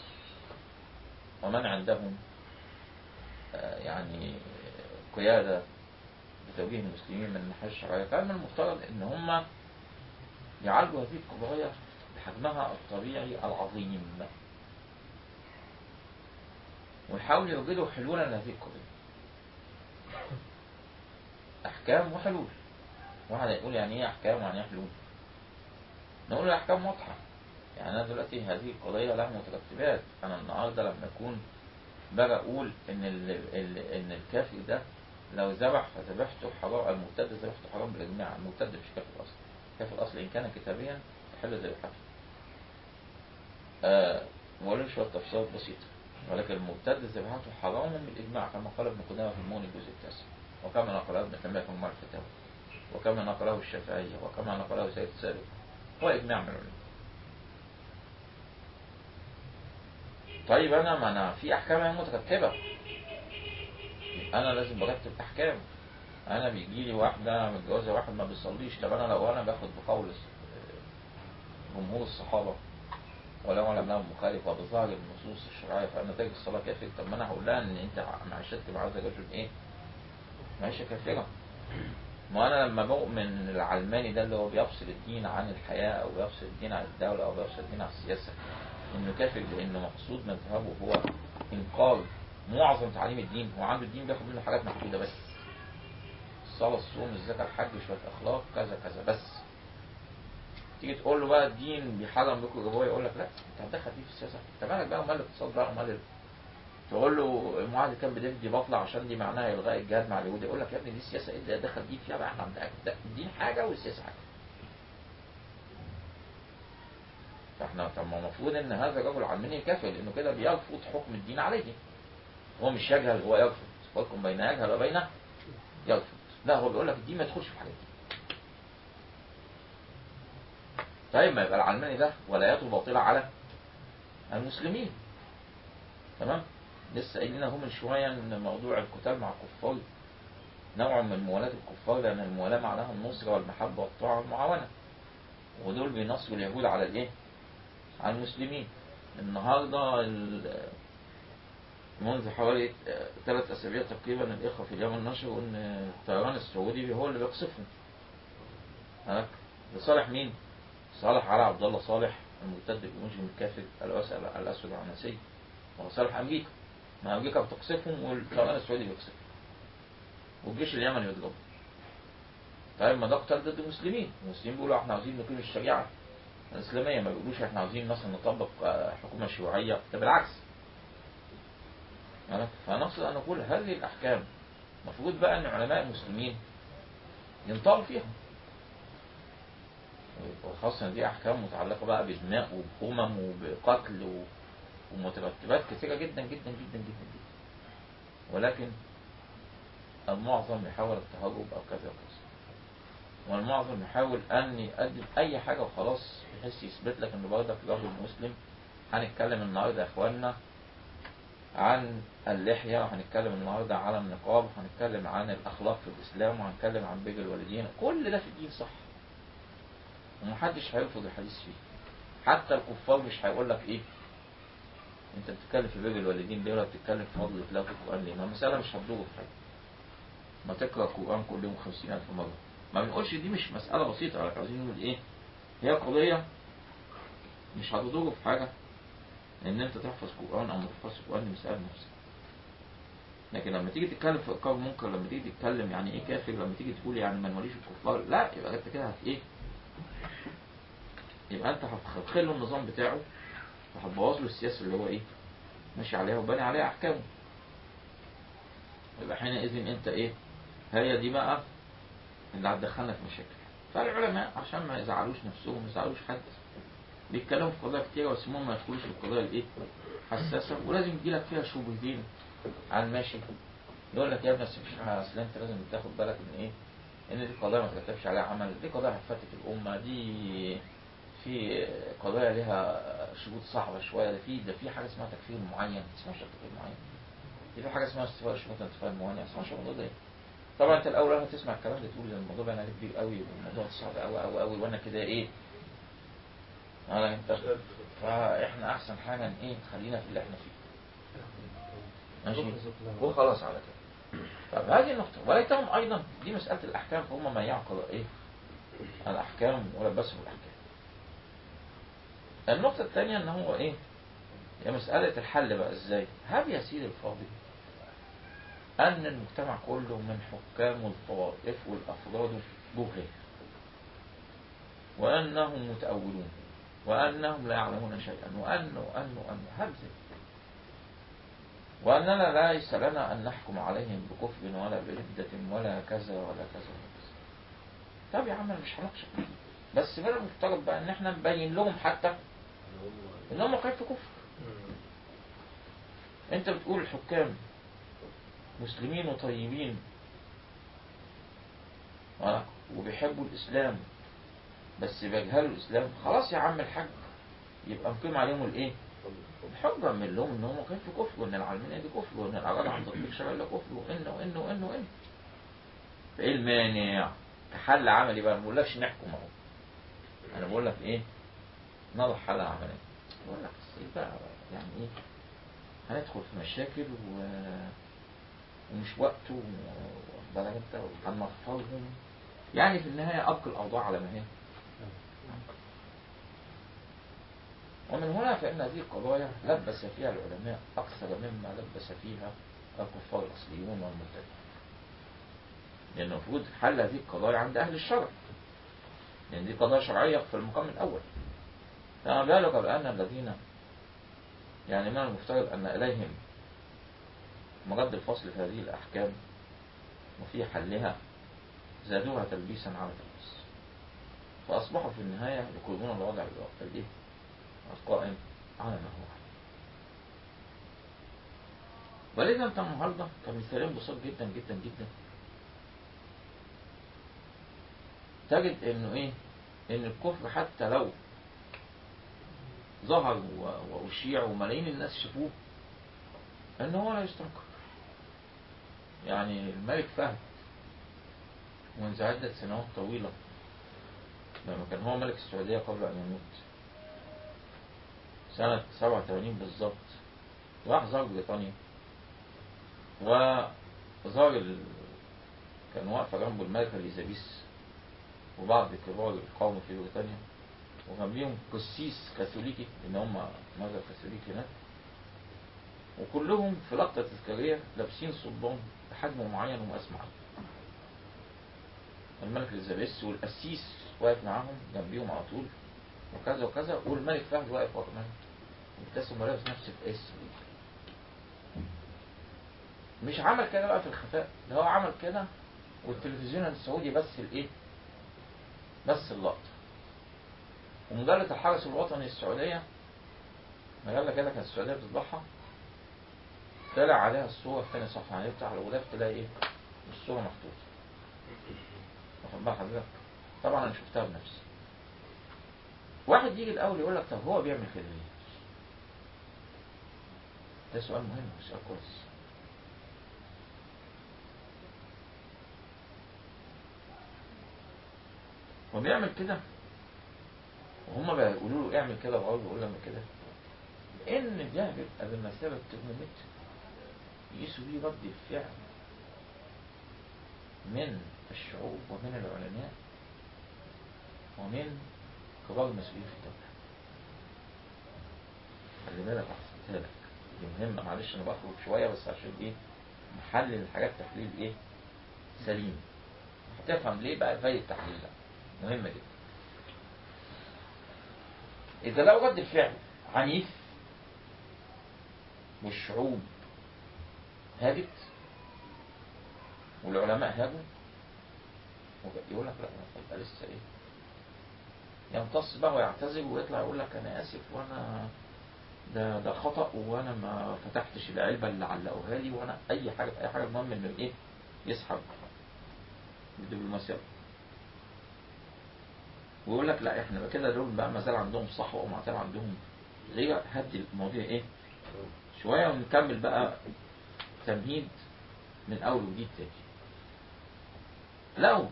S1: ومن عندهم آه، يعني قيادة بتوجيه المسلمين من الناحية الشرعية كان من المفترض ان هم يعالجوا هذه القضايا بحجمها الطبيعي العظيم ويحاولوا يوجدوا حلولا لهذه القضية أحكام وحلول واحد يقول يعني ايه أحكام ويعني ايه حلول نقول الأحكام واضحة يعني أنا دلوقتي هذه القضية لها مترتبات أنا النهاردة لما أكون باجي أقول إن ال ال إن الكافر ده لو ذبح فذبحته حرام المرتد ذبحته حرام بالإجماع المرتد مش كافر الأصل كافر الأصل إن كان كتابيا تحل ذبحته آه ولو شوية تفصيلات بسيطة ولكن المرتد ذبحته حرام بالإجماع كما قال ابن قدامة في المغني الجزء التاسع وكما نقله ابن تيمية في مجموع الفتاوى وكما نقله الشافعية وكما نقله سيد سابق هو إجماع من العلماء طيب انا ما انا في احكام هي مترتبه يبقى انا لازم برتب احكام انا بيجي لي واحده متجوزه واحد ما بيصليش طب انا لو انا باخد بقول جمهور الصحابه ولو انا لم مخالف وبظاهر النصوص الشرعيه فان تجد الصلاه كافيه طب ما انا هقول لها ان انت معيشتك مع هذا الرجل ايه؟ معيشه كافره ما انا لما بؤمن العلماني ده اللي هو بيفصل الدين عن الحياه او بيفصل الدين عن الدوله او بيفصل الدين عن السياسه انه كافر لان مقصود مذهبه هو انقاذ معظم تعليم الدين هو عنده الدين بياخد منه حاجات محدوده بس الصلاه الصوم الزكاه الحج شويه اخلاق كذا كذا بس تيجي تقول له بقى الدين بيحرم لكم الربويه يقول لك لا انت هتدخل دي في السياسه انت مالك بقى ومال الاقتصاد بقى ومال ال- تقول له المعاهد كان بتدي بطلع عشان دي معناها الغاء الجهاد مع اليهود يقول لك يا ابني دي السياسه ايه ده دخل دي فيها بقى احنا عندنا ده الدين حاجه والسياسه حاجه فاحنا طب ما المفروض ان هذا الرجل علماني كافر لانه كده بيرفض حكم الدين عليه هو مش يجهل هو يرفض فرق بين يجهل وبين يرفض لا هو بيقول لك الدين ما يدخلش في الحاجات دي طيب ما يبقى العلماني ده ولاياته باطلة على المسلمين تمام لسه قايلين اهو من شوية ان موضوع القتال مع الكفار نوع من موالاة الكفار لأن الموالاة معناها النصرة والمحبة والطاعة والمعاونة ودول بينصروا اليهود على الايه؟ على المسلمين النهارده ال- منذ حوالي ثلاث أسابيع تقريبا الإخوة في اليمن نشروا إن الطيران السعودي هو اللي بيقصفهم. هناك لصالح مين؟ صالح علي عبد الله صالح المرتد المجرم الكافر الأسود الأسود العنسي وصالح أمريكا. ما أمريكا بتقصفهم والطيران السعودي بيقصفهم. والجيش اليمني بيضربهم. طيب ما ده قتال ضد المسلمين، المسلمين بيقولوا احنا عاوزين نقيم الشريعة الإسلامية ما بيقولوش احنا عاوزين مثلا نطبق آه، حكومة شيوعية، ده بالعكس. يعني فنقصد أن نقول هذه الأحكام المفروض بقى أن علماء المسلمين ينطقوا فيها وخاصة إن دي أحكام متعلقة بقى بدماء وبأمم وبقتل و- ومترتبات كثيرة جدا جدا جدا جدا جدا ولكن المعظم يحاول التهرب أو كذا وكذا والمعظم يحاول أن يقدم أي حاجة وخلاص بحيث يثبت لك إن برضك رجل مسلم هنتكلم النهارده يا إخواننا عن اللحية وهنتكلم النهاردة على النقاب وهنتكلم عن الأخلاق في الإسلام وهنتكلم عن بر الوالدين كل ده في الدين صح ومحدش هيرفض الحديث فيه حتى الكفار مش هيقول لك إيه أنت بتتكلم في بر الوالدين ليه ولا بتتكلم في فضل تلاوة القرآن ليه؟ ما المسألة مش هتضره في حاجة ما تقرأ القرآن كل يوم خمسين ألف مرة ما بنقولش دي مش مسألة بسيطة لكن عايزين نقول إيه هي قضية مش هتضره في حاجة ان انت تحفظ قرآن او ما تحفظش قرآن دي مسألة نفسك لكن لما تيجي تتكلم في إنكار منكر لما تيجي تتكلم يعني ايه كافر لما تيجي تقول يعني ما نوليش الكفار لا يبقى انت كده هت ايه يبقى انت هتخل له النظام بتاعه وهتبوظ له السياسة اللي هو ايه ماشي عليها وباني عليها احكامه يبقى حينئذ انت ايه هي دي بقى اللي هتدخلنا في مشاكل فالعلماء عشان ما يزعلوش نفسهم ما يزعلوش حد بيتكلموا في قضايا كتير بس المهم ما يدخلوش في القضايا الايه حساسة ولازم يجيلك فيها شبهتين عن ماشي يقول لك يا ابني بس مش اصل انت لازم تاخد بالك ان ايه ان دي قضايا ما ترتبش عليها عمل دي قضايا هتفتت الامه دي في قضايا لها شروط صعبه شويه ده في ده في حاجه اسمها تكفير معين ما اسمهاش تكفير معين دي في حاجه اسمها استواء شروط انتفاع معين ما اسمهاش الموضوع ده طبعا انت الاول لما تسمع الكلام ده تقول ده الموضوع بقى كبير قوي والموضوع صعب قوي قوي قوي وانا كده ايه انا انت فاحنا احسن حاجه ان ايه خلينا في اللي احنا فيه ماشي وخلاص على كده طب هذه النقطة وليتهم أيضا دي مسألة الأحكام فهم ما يعقل إيه الأحكام ولبسهم الأحكام النقطة الثانية إن هو إيه هي مسألة الحل بقى إزاي هل يا سيدي الفاضل أن المجتمع كله من حكام والطوائف والأفراد جهال وأنهم متأولون وأنهم لا يعلمون شيئا وأن وأن وأن هبزة وأننا ليس لنا أن نحكم عليهم بكفر ولا بردة ولا كذا ولا كذا ولا كذا طب يا عم أنا مش هناقشك بس من المفترض بقى إن إحنا نبين لهم حتى إن هم كيف في كفر أنت بتقول الحكام مسلمين وطيبين وبيحبوا الإسلام بس بيجهلوا الإسلام خلاص يا عم الحاج يبقى نقيم عليهم الإيه؟ الحجة من لهم إن هم كانوا في كفر وإن العالمين دي كفر وإن الأعراض عن تطبيق شرع الله كفر وإن وإن وإن وإن فإيه المانع؟ كحل عملي بقى ما بقولكش نحكم أهو أنا بقول لك إيه؟ نضع حل عملي بقول لك بس بقى يعني إيه؟ هندخل في مشاكل و... ومش وقته بالك انت هنفرهم يعني في النهاية أبقى الأوضاع على ما هي ومن هنا فإن هذه القضايا لبس فيها العلماء أكثر مما لبس فيها الكفار الأصليون والمرتدين لأن المفروض حل هذه القضايا عند أهل الشرع لأن دي قضايا شرعية في المقام الأول فما بالك بأن الذين يعني من المفترض أن إليهم مرد الفصل في هذه الأحكام وفي حلها زادوها تلبيسا على تلبيس فأصبحوا في النهاية يقولون الوضع الإيه؟ القائم على ما هو ولذا انت النهارده كمثالين بسيط جدا جدا جدا تجد انه ايه ان الكفر حتى لو ظهر و- وأشيع وملايين الناس شافوه أن هو لا يستنكر يعني الملك فهد منذ عدة سنوات طويلة لما كان هو ملك السعودية قبل أن يموت سنة 87 بالظبط راح زار بريطانيا وزار ال... كان واقفة جنبه الملكة الإليزابيث وبعض كبار القوم في بريطانيا وجنبيهم قسيس كاثوليكي ان هم مذهب كاثوليكي هناك وكلهم في لقطة تذكارية لابسين صلبان بحجم معين ومقاس معين الملك الإليزابيث والقسيس واقف معاهم جنبيهم على طول وكذا وكذا والملك فهد واقف ورا كمان مبتسم ولابس نفس القيس مش عمل كده بقى في الخفاء ده هو عمل كده والتلفزيون السعودي بس الايه بس اللقطة ومجلة الحرس الوطني السعودية مجلة كده كانت السعودية بتطبعها طلع عليها الصورة في تاني صفحة يعني يفتح الغلاف تلاقي ايه الصورة محطوطة واخد بال حضرتك طبعا انا شفتها بنفسي واحد يجي الاول يقول لك طب هو بيعمل كده ليه؟ ده سؤال مهم سؤال كويس هو بيعمل كده وهم بيقولوا له اعمل كده وهو بيقول له اعمل كده لان ده بيبقى بمثابه ترمومتر يقيسوا بيه رد الفعل من الشعوب ومن العلماء ومن كبار المسؤولين في الدولة خلي بالك احسنتها لك دي مهمة معلش انا بخرج شوية بس عشان ايه نحلل الحاجات تحليل ايه سليم هتفهم ليه بقى فايدة التحليل ده مهمة جدا إذا لو رد الفعل عنيف والشعوب هاجت والعلماء هاجوا يقول لك لا يبقى لسه ايه يمتص بقى ويعتذر ويطلع يقول لك انا اسف وانا ده ده خطأ وانا ما فتحتش العلبة اللي علقوها لي وانا اي حاجة اي حاجة المهم انه ايه يسحب بالدبلوماسية ويقول لك لا احنا كده دول بقى ما زال عندهم صحوة وما زال عندهم غيرة هدي المواضيع ايه شوية ونكمل بقى تمهيد من اول وجديد تاني لو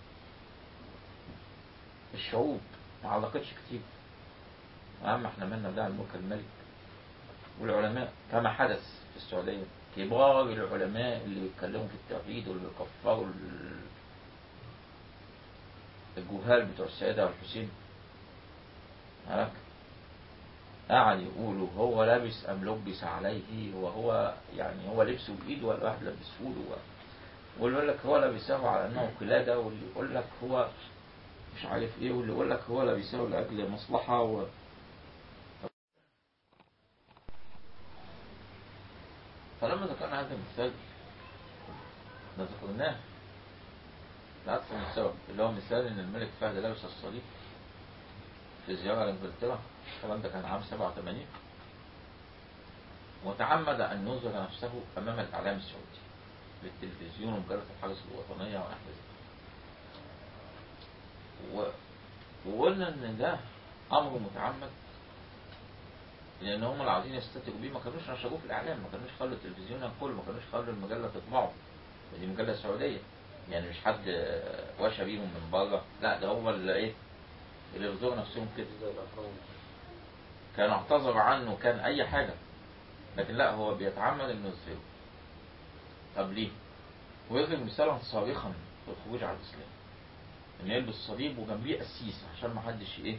S1: الشعوب ما علقتش كتير أهم احنا مالنا ده الملك الملك والعلماء كما حدث في السعودية كبار العلماء اللي بيتكلموا في التوحيد واللي بيكفروا ال- الجهال بتوع السيدة والحسين هناك قعد يقولوا هو لابس أم لبس عليه وهو يعني هو لبسه بإيده ولا واحد لبسه له واللي يقول لك هو لابسه على أنه قلادة واللي يقول لك هو مش عارف إيه واللي يقول لك هو لابسه لأجل مصلحة و... فلما ذكرنا هذا المثال ده ذكرناه لأكثر من سبب اللي هو مثال إن الملك فهد لابس الصليب في زيارة لإنجلترا الكلام ده كان عام 87 وتعمد أن يظهر نفسه أمام الإعلام السعودي بالتلفزيون ومجلة الحرس الوطنية ونحو ذلك و... وقلنا إن ده أمر متعمد لأن هم اللي عايزين يستتروا بيه ما كانوش نشروه في الإعلام ما كانوش خلوا التلفزيون ينقله ما كانوش خلوا المجلة تطبعه ودي مجلة سعودية يعني مش حد وشى بيهم من بره لا ده هو اللي ايه اللي يرزقوا نفسهم كده
S2: زي الأهرام
S1: كان اعتذر عنه كان اي حاجة لكن لا هو بيتعمد انه يظهره طب ليه ويضرب مثالا صارخا في الخروج على الاسلام ان يلبس صليب وجنبيه قسيس عشان ما حدش ايه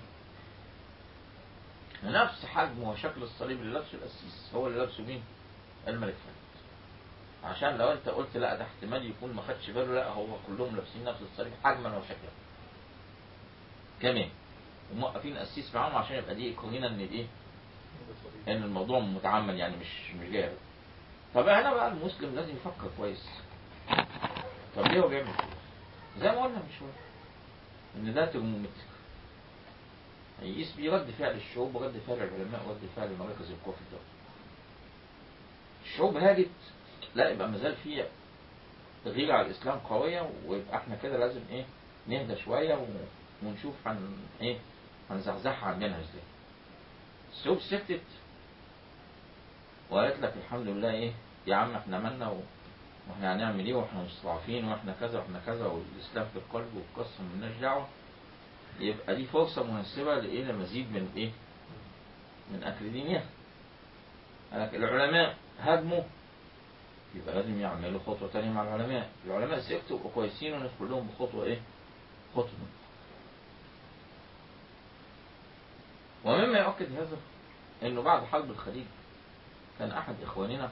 S1: نفس حجم وشكل الصليب اللي لابسه القسيس هو اللي لابسه مين الملك فهد عشان لو انت قلت لا ده احتمال يكون ما خدش باله لا هو كلهم لابسين نفس الصليب حجما وشكلا كمان وموقفين قسيس معاهم عشان يبقى دي قرينه ان الايه ان الموضوع متعمد يعني مش مش جاي طب هنا بقى المسلم لازم يفكر كويس طب ليه هو بيعمل كده زي ما قلنا من شويه ان ده ترمومتر هيقيس بيه رد فعل الشعوب ورد فعل العلماء ورد فعل مراكز القوى في الدولة الشعوب هاجت لا يبقى مازال في غيرة على الإسلام قوية ويبقى احنا كده لازم ايه نهدى شوية و- ونشوف هن ايه هنزحزحها عندنا ازاي الشعوب سكتت وقالت لك الحمد لله ايه يا عم احنا مالنا و... واحنا هنعمل ايه واحنا مستضعفين واحنا كذا واحنا كذا والاسلام في القلب والقصه مالناش دعوه يبقى دي فرصه مناسبه لايه لمزيد من ايه من اكل دينها قالك العلماء هاجموا يبقى لازم يعملوا خطوه تانية مع العلماء العلماء سكتوا يبقوا كويسين وندخل لهم بخطوه ايه خطوه ومما يؤكد هذا انه بعد حرب الخليج كان احد اخواننا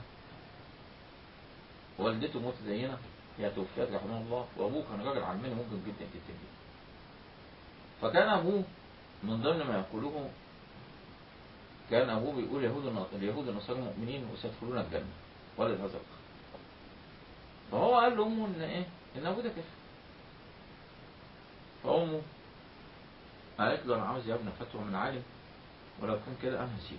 S1: والدته متدينه هي توفيت رحمه الله وابوه كان راجل علماني ممكن جدا جدا جدا فكان ابوه من ضمن ما يقوله كان ابوه بيقول يهود اليهود النصارى مؤمنين وسيدخلون الجنه ولد هذا الاخ فهو قال لامه ان ايه ان ابوه ده كافر فامه قالت له انا عاوز يا ابني فتوى من عالم ولو كان كده انا هسيبه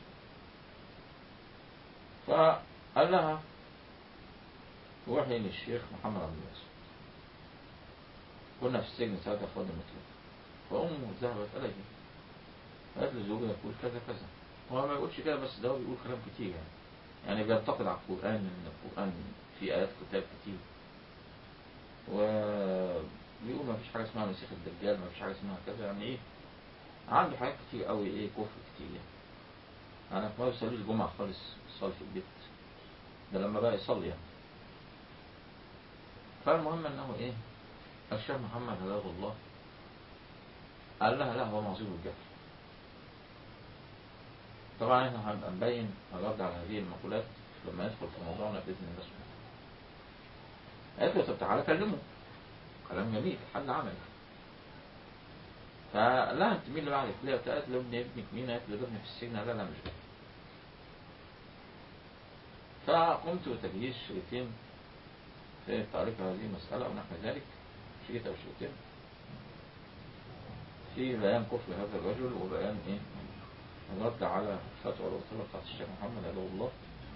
S1: فقال لها روحي للشيخ محمد عبد الواسع كنا في السجن ساعتها في وادي المطلوب فأمه ذهبت إليه قالت له زوجي يقول كذا كذا هو ما يقولش كده بس ده هو بيقول كلام كتير يعني يعني بينتقد على القرآن إن القرآن فيه آيات كتاب كتير وبيقول ما فيش حاجة اسمها مسيح الدجال ما فيش حاجة اسمها كذا يعني إيه عنده حاجات كتير قوي إيه كفر كتير يعني أنا ما بيصليش جمعة خالص صلي في البيت ده لما بقى يصلي يعني فالمهم انه ايه الشيخ محمد هداه الله قال لها لا هو معذور بالجهل طبعا احنا هنبقى نبين الرد على هذه المقولات لما ندخل في موضوعنا باذن الله سبحانه قالت له طب تعالى كلمه كلام جميل حل عملي فقال لها انت مين اللي بعدك ليه قالت له ابن ابنك مين قالت له ابني في السجن لا لا مش ده فقمت بتجهيز شريطين في تعريف هذه المسألة ونحو ذلك شريط أو شريطين في بيان كفر هذا الرجل وبيان إيه الرد على الفتوى الوصولة بتاعت الشيخ محمد هداه الله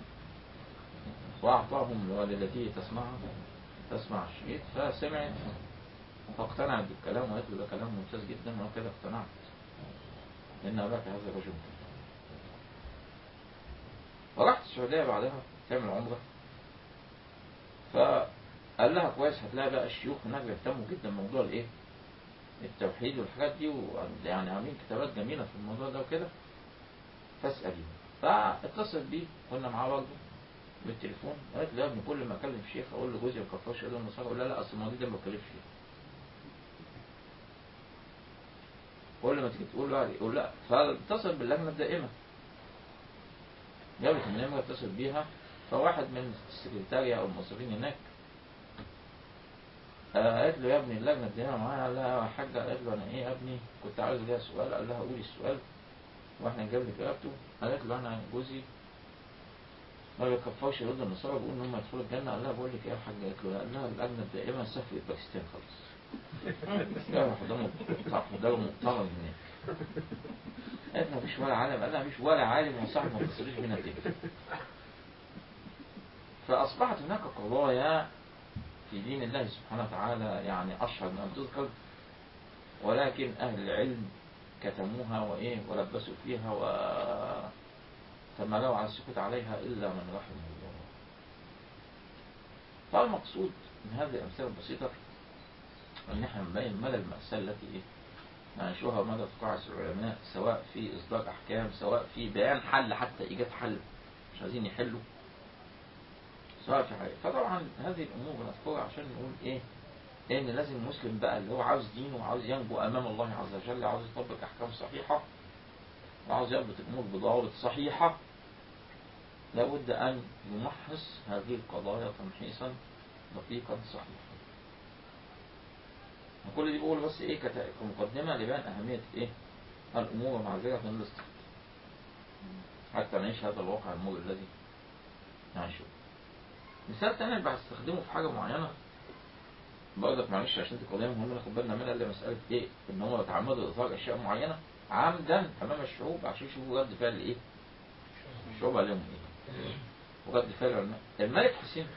S1: وأعطاهم لوالدته تسمعها تسمع الشريط فسمعت فاقتنعت بالكلام وقالت له ده كلام ممتاز جدا وأنا كده اقتنعت إن أباك هذا الرجل فرحت السعودية بعدها تعمل عمرة فقال لها كويس هتلاقي بقى الشيوخ هناك بيهتموا جدا بموضوع الايه التوحيد والحاجات دي ويعني عاملين كتابات جميلة في الموضوع ده وكده فاسأليه فاتصل بيه قلنا معاه برضه بالتليفون قالت له يا ابني كل ما اكلم شيخ اقول له جوزي ما كفرش يقول النصارى اقول لا لا اصل المواضيع دي ما بتكلمش فيها كل ما تيجي تقول له يقول لا فاتصل باللجنه الدائمه جابت النمره اتصل بيها فواحد من السكرتارية أو الموظفين هناك قالت له يا ابني اللجنة الدائمة معايا قال لها يا حاجة قالت له أنا إيه يا ابني كنت عاوز ليها سؤال قال لها قولي السؤال وإحنا نجيب لك إجابته قالت له أنا جوزي ما بيكفرش ضد النصارى بيقول إن هم يدخلوا الجنة قال لها بقول لك إيه يا حاجة قالت له قال لها اللجنة الدائمة سافرت باكستان خالص لا محضر محضر مؤتمر هناك قالت له مفيش ولا عالم قال لها مفيش ولا عالم وصاحب ما تصليش بينا تاني فأصبحت هناك قضايا في دين الله سبحانه وتعالى يعني أشهر من أن تذكر ولكن أهل العلم كتموها وإيه ولبسوا فيها وتملوا على السكوت عليها إلا من رحمه الله فالمقصود من هذه الأمثلة البسيطة أن نحن نبين مدى المأساة التي إيه نعيشها ومدى تقاعس العلماء سواء في إصدار أحكام سواء في بيان حل حتى إيجاد حل مش عايزين يحلوا سواء في حاجة فطبعا هذه الأمور بنذكرها عشان نقول إيه إن لازم المسلم بقى اللي هو عاوز دينه وعاوز ينجو أمام الله عز وجل عاوز يطبق أحكام صحيحة وعاوز يربط الأمور بضوابط صحيحة لابد أن يمحص هذه القضايا تمحيصا دقيقا صحيحا كل دي بقول بس إيه كمقدمة لبيان أهمية إيه الأمور ومعذرة من الاستخدام حتى نعيش هذا الواقع المر الذي نعيشه مثال تاني اللي بستخدمه في حاجة معينة برضك معلش عشان دي قضية مهمة ناخد بالنا منها اللي مسألة ايه؟ ان هم بيتعمدوا اظهار اشياء معينة عمدا امام الشعوب عشان يشوفوا رد فعل ايه؟ الشعوب عليهم ايه؟ ورد فعل العلماء الملك حسين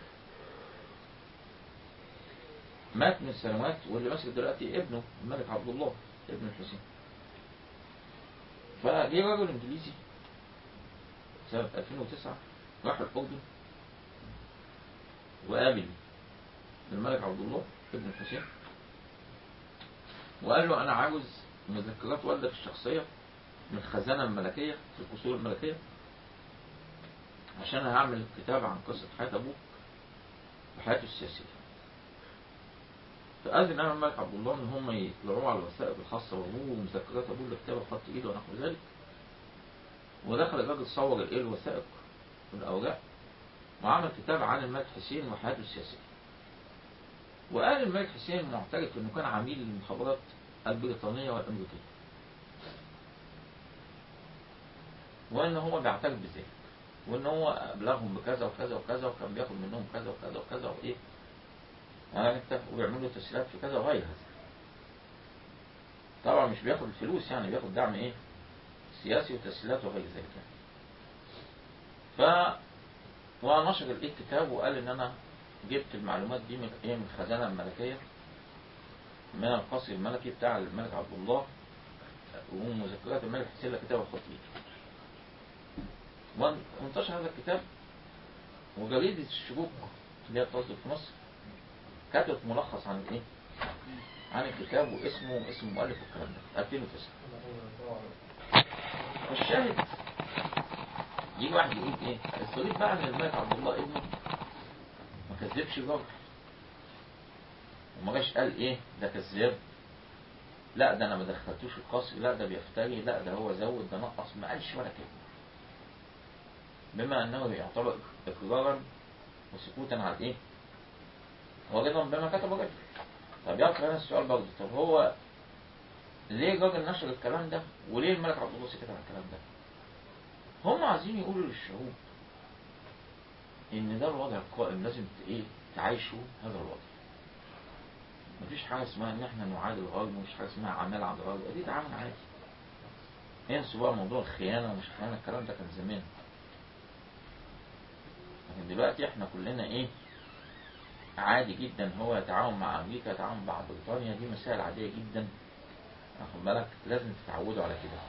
S1: مات من سنوات واللي ماسك دلوقتي ابنه الملك عبد الله ابن الحسين فجه رجل انجليزي سنة 2009 راح الأردن وقابل الملك عبد الله ابن الحسين وقال له أنا عاوز مذكرات والدك الشخصية من الخزانة الملكية في القصور الملكية عشان أنا هعمل كتاب عن قصة حياة أبوك وحياته السياسية فأذن أنا الملك عبد الله إن هم يطلعوا على الوثائق الخاصة بأبوه ومذكرات أبوه اللي كتبها بخط إيده ونحو ذلك ودخل الراجل صور الإيه الوثائق والأوراق وعمل كتاب عن الملك حسين وحياته السياسية وقال الملك حسين معترف انه كان عميل للمخابرات البريطانية والامريكية وان هو بيعترف بذلك وان هو ابلغهم بكذا وكذا وكذا وكان بياخد منهم كذا وكذا وكذا وايه يعني انت وبيعملوا تسهيلات في كذا وغير هذا طبعا مش بياخد الفلوس يعني بياخد دعم ايه سياسي وتسهيلات وغير ذلك يعني. ف ونشر الايه الكتاب وقال ان انا جبت المعلومات دي من ايه من الخزانه الملكيه من القصر الملكي بتاع الملك عبد الله ومذكرات الملك حسين اللي كتبها الخطيب وانتشر هذا الكتاب وجريدة الشروق اللي هي بتصدر في مصر كتبت ملخص عن الايه؟ عن الكتاب واسمه واسم المؤلف والكلام ده 2009 الشاهد يجي واحد يقول ايه؟ الصديق بقى ان الملك عبد الله ابنه ما كذبش الراجل وما جاش قال ايه ده كذاب لا ده انا ما دخلتوش القصر لا ده بيفتري لا ده هو زود ده نقص ما قالش ولا كلمه بما انه يعتبر اقرارا وسكوتا على الايه ورضا بما كتب الرجل طب يبقى هنا السؤال برضه طب هو ليه الراجل نشر الكلام ده وليه الملك عبد الله سكت عن الكلام ده هم عايزين يقولوا للشعوب ان ده الوضع القائم لازم ت- ايه تعيشوا هذا الوضع مفيش حاجة اسمها ان احنا نعادي الغرب ومفيش حاجة اسمها عمال عند الغرب دي تعامل عادي ينسوا بقى موضوع الخيانة ومش خيانة الكلام ده كان زمان لكن دلوقتي احنا كلنا ايه عادي جدا هو يتعاون مع امريكا يتعاون مع بريطانيا دي مسائل عادية جدا واخد بالك لازم تتعودوا على كده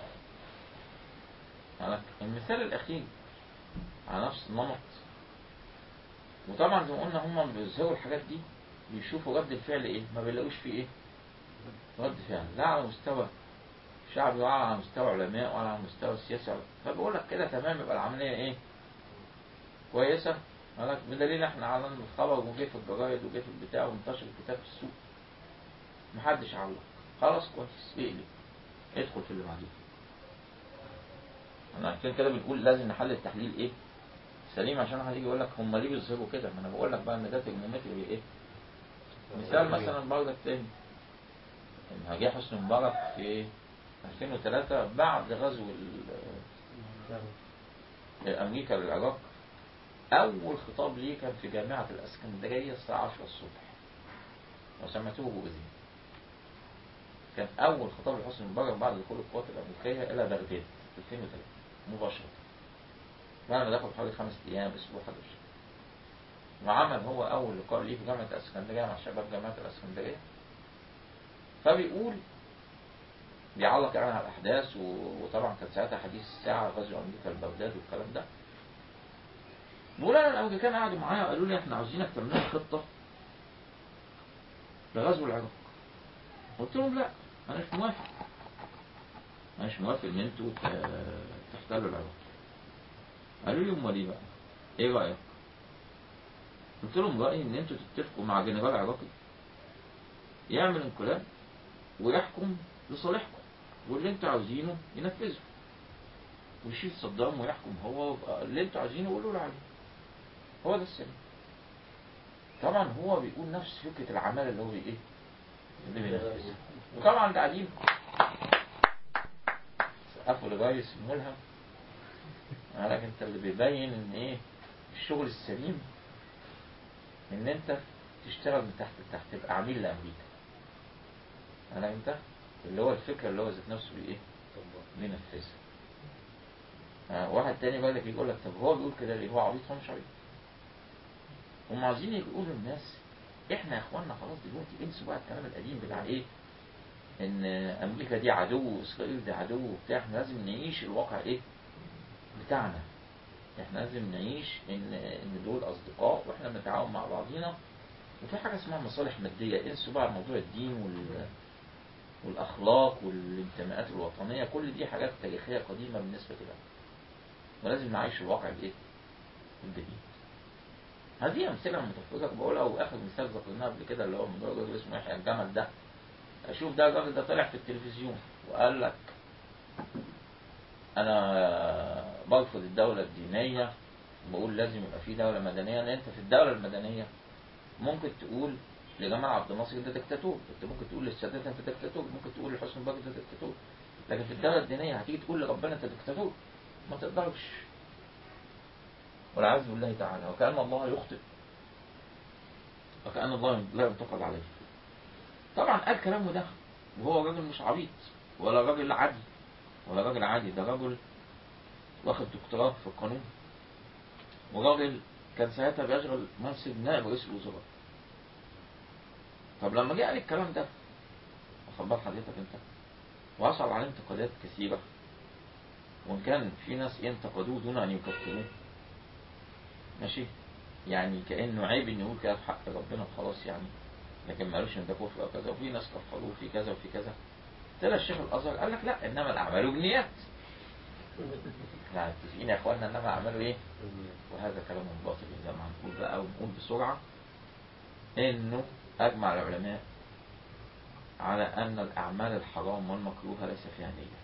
S1: بالك المثال الاخير على نفس النمط وطبعا زي ما قلنا هم بيظهروا الحاجات دي بيشوفوا رد الفعل ايه ما بيلاقوش فيه ايه رد فعل لا على مستوى شعبي ولا على مستوى علماء ولا على مستوى السياسي فبقول لك كده تمام يبقى العملية ايه كويسة قالك بدليل احنا اعلنا الخبر وجه في الجرايد وجه في البتاع وانتشر الكتاب في السوق محدش علق خلاص كويس اقلب ادخل في اللي بعديه انا عشان كده بنقول لازم نحل التحليل ايه سليم عشان حد يجي يقول لك هم ليه بيظهروا كده ما انا بقول لك بقى ان ده ترمومتر ايه مثال مثلا برضك تاني ان جه حسني مبارك في 2003 بعد غزو ال- امريكا للعراق اول خطاب ليه كان في جامعة الاسكندرية الساعة 10 الصبح وسمعته بأذن كان اول خطاب لحسني مبارك بعد دخول القوات الامريكية الى بغداد في 2003 مباشرة بعد ما دخل حوالي خمس ايام اسبوع حاجة بالشكل. وعمل هو اول لقاء ليه في جامعة الاسكندرية مع شباب جامعة الاسكندرية فبيقول بيعلق يعني على الاحداث و- وطبعا كان ساعتها حديث الساعة غزو امريكا لبغداد والكلام ده بيقول انا الامريكان قعدوا معايا وقالوا لي احنا عاوزينك تعمل لنا خطة لغزو العراق قلت لهم لا انا مش موافق انا مش موافق ان انتوا ت- تحتلوا العراق قالوا لي امال ايه بقى ايه رايك قلت لهم رايي ان انتوا تتفقوا مع جنرال عراقي يعمل انقلاب ويحكم لصالحكم واللي انتوا عاوزينه ينفذه ويشيل صدام ويحكم هو ويبقى اللي انتوا عاوزينه قولوا له عليه هو ده السلام طبعا هو بيقول نفس فكرة العمالة اللي هو بي- ايه اللي بينفذها وطبعا قاعدين سقفوا للرئيس الملهم عارف انت اللي بيبين ان ايه الشغل السليم ان انت تشتغل من تحت لتحت تبقى عميل لامريكا عارف انت اللي هو الفكرة اللي هو ذات نفسه بايه بينفذها آه، واحد تاني بقى لك يقول لك طب هو بيقول كده ليه هو عبيط هو مش عبيط هم عايزين يقولوا للناس احنا يا اخوانا خلاص دلوقتي انسوا بقى الكلام القديم بتاع ايه ان امريكا دي عدو واسرائيل دي عدو وبتاع احنا لازم نعيش الواقع ايه بتاعنا احنا لازم نعيش ان ان دول اصدقاء واحنا بنتعاون مع بعضينا وفي حاجه اسمها مصالح ماديه انسوا بقى موضوع الدين وال والاخلاق والانتماءات الوطنيه كل دي حاجات تاريخيه قديمه بالنسبه لنا ولازم نعيش الواقع الايه الجديد هذه امثله متفرقه بقولها واخر مثال ذكرناه قبل كده اللي هو موضوع الراجل اسمه يحيى الجمل ده اشوف ده الراجل ده طلع في التلفزيون وقال لك انا برفض الدولة الدينية بقول لازم يبقى في دولة مدنية لان انت في الدولة المدنية ممكن تقول لجمال عبد الناصر ده دكتاتور انت ممكن تقول للسادات انت دكتاتور ممكن تقول لحسن مبارك ده دكتاتور لكن في الدولة الدينية هتيجي تقول لربنا انت دكتاتور ما تقدرش والعياذ بالله تعالى وكأن الله يخطئ وكأن الله لا ينتقد عليه طبعا قال كلامه ده وهو راجل مش عبيط ولا راجل عادي ولا راجل عادي ده راجل واخد دكتوراه في القانون وراجل كان ساعتها بيشغل منصب نائب رئيس الوزراء طب لما جه قال الكلام ده واخد بال حضرتك انت وحصل عليه انتقادات كثيرة وان كان في ناس ينتقدوه دون ان يكفروه ماشي يعني كأنه عيب انه يقول كده في حق ربنا وخلاص يعني لكن ما قالوش ان ده كفر او كذا وفي ناس كفروه في كذا وفي كذا طلع الشيخ الازهر قال لك لا انما الاعمال بالنيات يعني متفقين يا اخوانا انما اعماله ايه وهذا كلام باطل زي ما هنقول بقى ونقول بسرعه انه اجمع العلماء على ان الاعمال الحرام والمكروهه ليس فيها نيه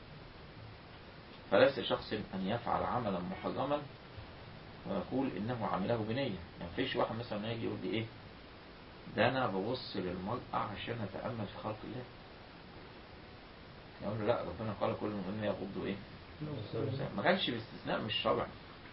S1: فليس شخص ان يفعل عملا محرما ويقول انه عمله بنيه يعني فيش واحد مثلا يجي يقول لي ايه ده انا ببص للمرأة عشان اتامل في خلق الله يقول له لا ربنا قال كل مؤمن يغض ايه ما كانش باستثناء من الشرع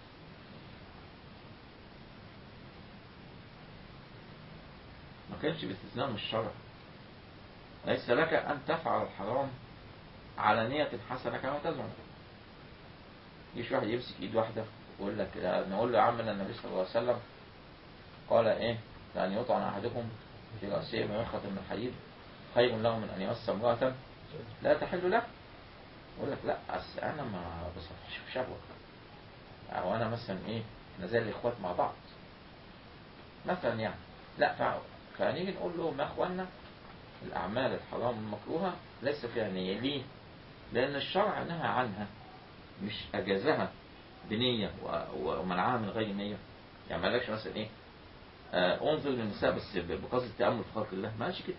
S1: ما كانش باستثناء من الشرع ليس لك أن تفعل الحرام على نية حسنة كما تزعم يجيش واحد يمسك ايد واحدة ويقول لك نقول له يا عم ان النبي صلى الله عليه وسلم قال ايه لأن يطعن أحدكم في رأسه بمخة من حديد خير له من أن يمس امرأة لا تحل له يقول لك لا أصل أنا ما بصفحش في شهوة أو أنا مثلا إيه احنا زي الإخوات مع بعض مثلا يعني لا ف... فنيجي نقول له ما إخواننا الأعمال الحرام المكروهة ليس فيها نية ليه؟ لأن الشرع نهى عنها مش أجازها بنية و... ومنعها من غير نية يعني ما قالكش مثلا إيه آه انظر للنساء بس بقصد التأمل في خلق الله ما قالش كده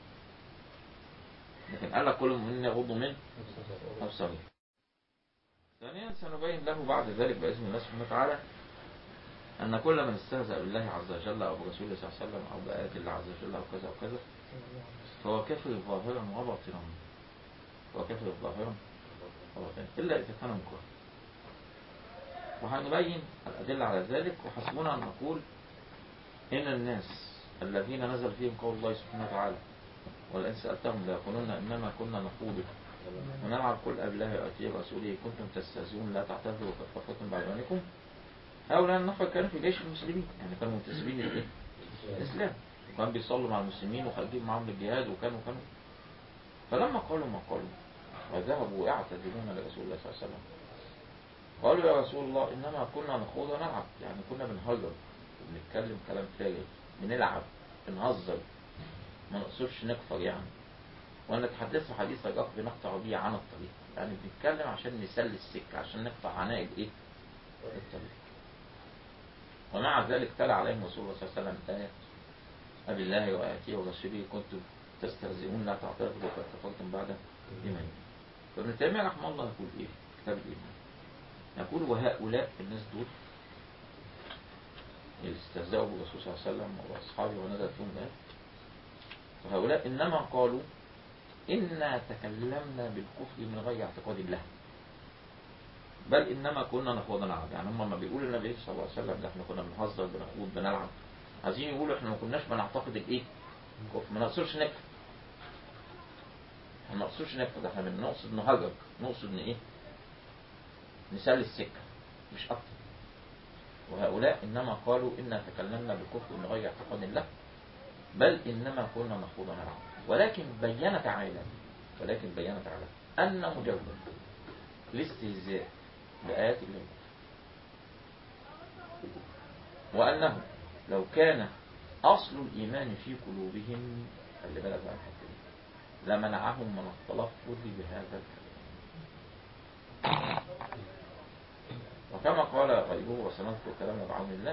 S1: لكن قال لك كل مؤمن يغض من أبصاره ثانيا سنبين له بعد ذلك بإذن الله سبحانه وتعالى أن كل من استهزأ بالله عز وجل أو برسوله صلى الله عليه وسلم أو بآيات الله عز وجل أو كذا أو كذا فهو كافر ظاهرا وباطنا هو كافر ظاهرا وباطنا إلا إذا كان مكره وهنبين الأدلة على ذلك وحسبنا أن نقول إن الناس الذين نزل فيهم قول الله سبحانه وتعالى ولئن سألتهم ليقولون إنما كنا نخوض ونلعب قل أبلاه يأتي رسوله كنتم تستهزئون لا تعتذروا قد كفرتم بعيونكم هؤلاء النفر كانوا في جيش المسلمين يعني كانوا منتسبين للإيه؟ الإسلام وكانوا بيصلوا مع المسلمين وخارجين معاهم للجهاد وكانوا كانوا فلما قالوا ما قالوا وذهبوا يعتذرون لرسول الله صلى الله عليه وسلم قالوا يا رسول الله إنما كنا نخوض ونلعب يعني كنا بنهزر وبنتكلم كلام فارغ بنلعب بنهزر ما نقصدش نكفر يعني ونتحدث حديث الرب بنقطع به عن الطريق يعني بنتكلم عشان نسلي السكة عشان نقطع عناء الايه الطريق ومع ذلك تلا عليهم رسول الله صلى الله عليه وسلم آية أبي الله وآياته ورسوله كنتم تستهزئون لا تعترفوا وقد كفرتم بعد إيمانكم فابن تيمية رحمه الله يقول إيه في كتاب الإيمان يقول وهؤلاء الناس دول اللي استهزأوا بالرسول صلى الله عليه وسلم وأصحابه ونزل فيهم الآية وهؤلاء إنما قالوا إنا تكلمنا بالكفر من غير اعتقاد الله بل إنما كنا نخوض نلعب يعني هم ما بيقولوا النبي صلى الله عليه وسلم ده احنا كنا بنهزر بنخوض بنلعب عايزين يقولوا احنا ما كناش بنعتقد الايه الكفر ما نقصدش نكفر احنا ما نقصدش نكفر ده احنا بنقصد نهجر نقصد ان ايه نسلي السكة مش أكتر وهؤلاء إنما قالوا إنا تكلمنا بالكفر من غير اعتقاد الله بل إنما كنا نخوض ونلعب ولكن بين تعالى ولكن بين تعالى أن مجرد الاستهزاء بآيات الله وأنه لو كان أصل الإيمان في قلوبهم خلي بالك بقى الحتة دي لمنعهم من التلفظ بهذا الكلام وكما قال غيره وسنذكر كلامه بعون الله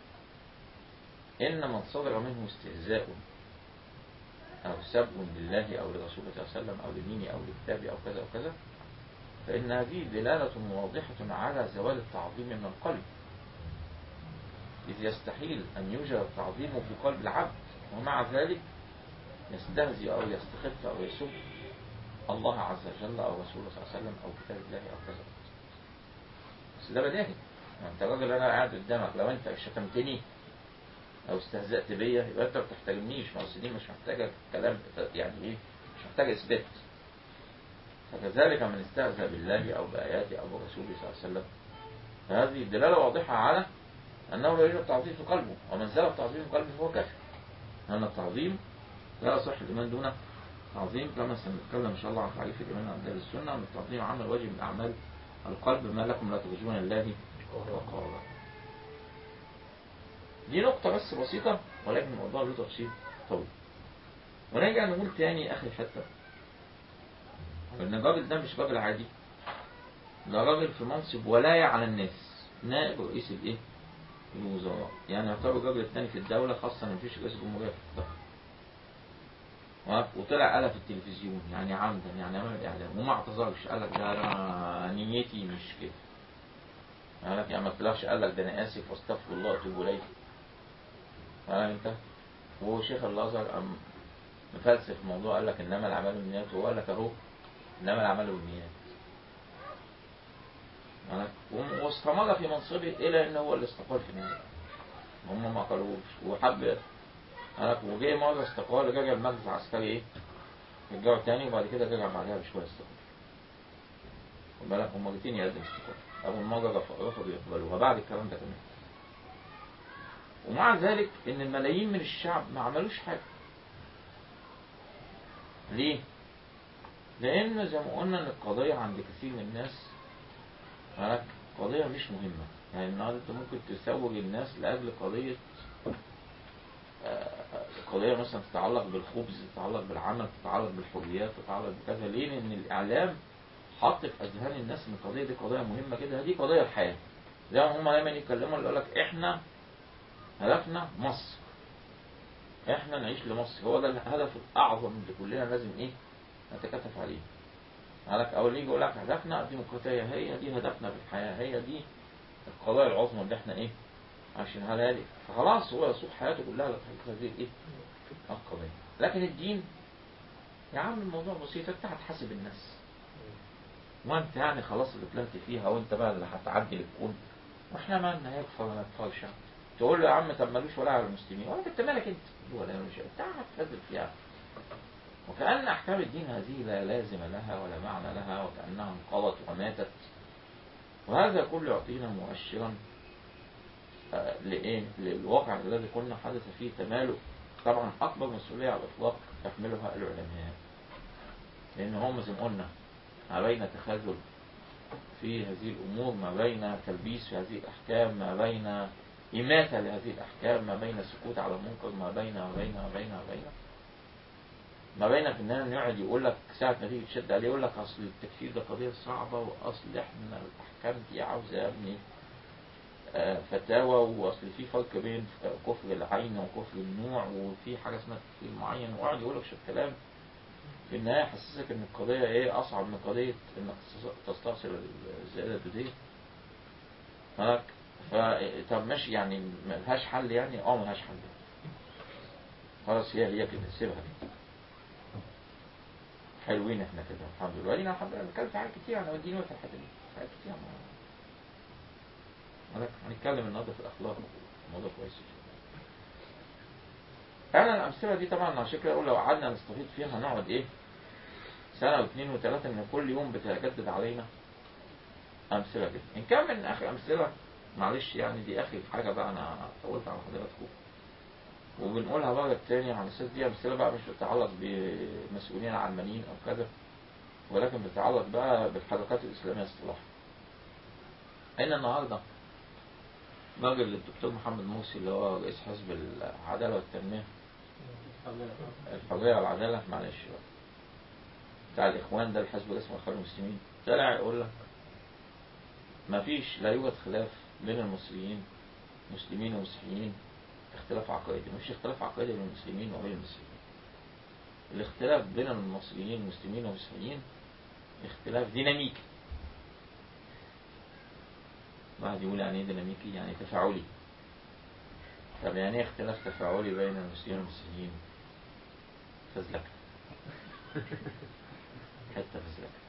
S1: إن من صدر منه استهزاء أو سب لله أو لرسوله صلى الله عليه وسلم أو لدينه أو لكتابه أو كذا أو كذا فإن هذه دلالة واضحة على زوال التعظيم من القلب إذ يستحيل أن يوجد التعظيم في قلب العبد ومع ذلك يستهزئ أو يستخف أو يسب الله عز وجل أو رسوله صلى الله عليه وسلم أو كتاب الله أو كذا بس ده بداهي ما انت راجل انا قاعد قدامك لو انت شتمتني او استهزأت بيا يبقى انت ما بتحترمنيش ما أصل دي مش محتاجه كلام يعني ايه مش محتاجه اثبات فكذلك من استهزأ بالله او باياته او برسوله صلى الله عليه وسلم فهذه دلاله واضحه على انه لا يوجد تعظيم في قلبه ومن زال التعظيم في قلبه فهو كافر لان التعظيم لا يصح الايمان دون تعظيم كما سنتكلم ان شاء الله عن تعريف الايمان عند اهل السنه ان التعظيم عمل واجب من اعمال القلب ما لكم لا ترجون الله وقارا دي نقطة بس بسيطة ولكن الموضوع له تفصيل طويل ونرجع نقول تاني آخر حتة إن الراجل ده مش راجل عادي ده راجل في منصب ولاية على الناس نائب رئيس الإيه؟ الوزراء يعني يعتبر الراجل الثاني في الدولة خاصة إن مفيش رئيس جمهورية في الدولة وطلع قالها في التلفزيون يعني عمدا يعني عمل اعلام وما اعتذرش قال لك ده انا نيتي مش كده قال لك يعني ما طلعش قال لك ده انا اسف واستغفر الله واتوب اليه فاهم انت وشيخ الازهر قام مفلسف الموضوع قال لك انما الاعمال بالنيات وهو قال لك اهو انما الاعمال بالنيات واستمر في منصبه الى ان هو اللي استقال في النهايه هم ما قالوش وحب قالك وجه مرة استقال رجع المجلس العسكري ايه رجعوا تاني وبعد كده رجع بعدها بشوية استقال خد بالك هم مرتين يقدم استقال أول مرة رفضوا يقبلوها بعد الكلام ده كمان ومع ذلك إن الملايين من الشعب ما عملوش حاجة ليه؟ لأن زي ما قلنا إن القضية عند كثير من الناس قالك قضية مش مهمة يعني النهارده أنت ممكن تسوج الناس لأجل قضية قضية مثلا تتعلق بالخبز تتعلق بالعمل تتعلق بالحريات تتعلق بكذا ليه؟ لأن الإعلام حط في أذهان الناس إن القضية دي قضية مهمة كده دي قضية الحياة زي ما هم دايما يتكلموا يقول لك إحنا هدفنا مصر إحنا نعيش لمصر هو ده الهدف الأعظم اللي كلنا لازم إيه نتكاتف عليه قالك أول يجي يقول لك هدفنا الديمقراطية هي دي هدفنا في الحياة هي دي القضايا العظمى اللي إحنا إيه عشان هذا فخلاص هو يصوح حياته كلها لتحقيق هذه الايه القضيه لكن الدين يا عم الموضوع بسيط انت هتحاسب الناس وانت يعني خلاص اللي طلعت فيها وانت بقى اللي هتعدي الكون واحنا مالنا يكفر ولا يكفرش تقول له يا عم طب مالوش ولا على المسلمين ولا انت مالك انت ولا مالوش انت هتفضل فيها وكأن أحكام الدين هذه لا لازم لها ولا معنى لها وكأنها انقضت وماتت وهذا كله يعطينا مؤشرا لإيه؟ للواقع الذي كنا حدث فيه تمالؤ طبعا أكبر مسؤولية على الإطلاق يحملها العلماء لأن هم زي ما قلنا ما بين تخاذل في هذه الأمور ما بين تلبيس في هذه الأحكام ما بين إماتة لهذه الأحكام ما بين السكوت على المنكر ما بين ما بين ما بين ما بين ما بين في النهاية يقعد يقول لك ساعة ما تيجي تشد عليه يقول لك أصل التكفير ده قضية صعبة وأصل إحنا الأحكام دي عاوزة يا ابني فتاوى واصل في فرق بين كفر العين وكفر النوع وفي حاجه اسمها تكفير معين وقعد يقول لك شويه كلام في النهايه يحسسك ان القضيه ايه اصعب من قضيه انك تستأصل الزياده الدوديه هناك ف طب ماشي يعني ملهاش حل يعني اه ملهاش حل خلاص هي هي كده سيبها كده حلوين احنا كده الحمد لله ادينا الحمد لله بنتكلم في حاجات كتير عن الدين وفي الحته دي حاجات كتير هنتكلم النهارده في الاخلاق موضوع كويس انا الامثله دي طبعا عشان كده اقول لو قعدنا نستفيد فيها هنقعد ايه سنه واثنين وثلاثه ان كل يوم بتتجدد علينا امثله كده ان كان من اخر امثله معلش يعني دي اخر حاجه بقى انا طولت على حضراتكم وبنقولها بقى التاني على اساس دي امثله بقى مش بتتعلق بمسؤولين علمانيين او كذا ولكن بتتعلق بقى بالحركات الاسلاميه اصطلاحا ان النهارده راجل الدكتور محمد مرسي اللي هو رئيس حزب العدالة والتنمية الحرية والعدالة معلش بقى بتاع الإخوان ده الحزب الاسمه الإخوان المسلمين طلع يقول لك ما فيش لا يوجد خلاف بين المصريين مسلمين ومسيحيين اختلاف عقائدي مفيش اختلاف عقائدي بين المسلمين وبين المسيحيين الاختلاف بين المصريين المسلمين والمسيحيين اختلاف ديناميكي واحد يقول يعني ايه ديناميكي يعني تفاعلي طب يعني ايه اختلاف تفاعلي بين المسلمين والمسيحيين فزلكة حتة فزلكة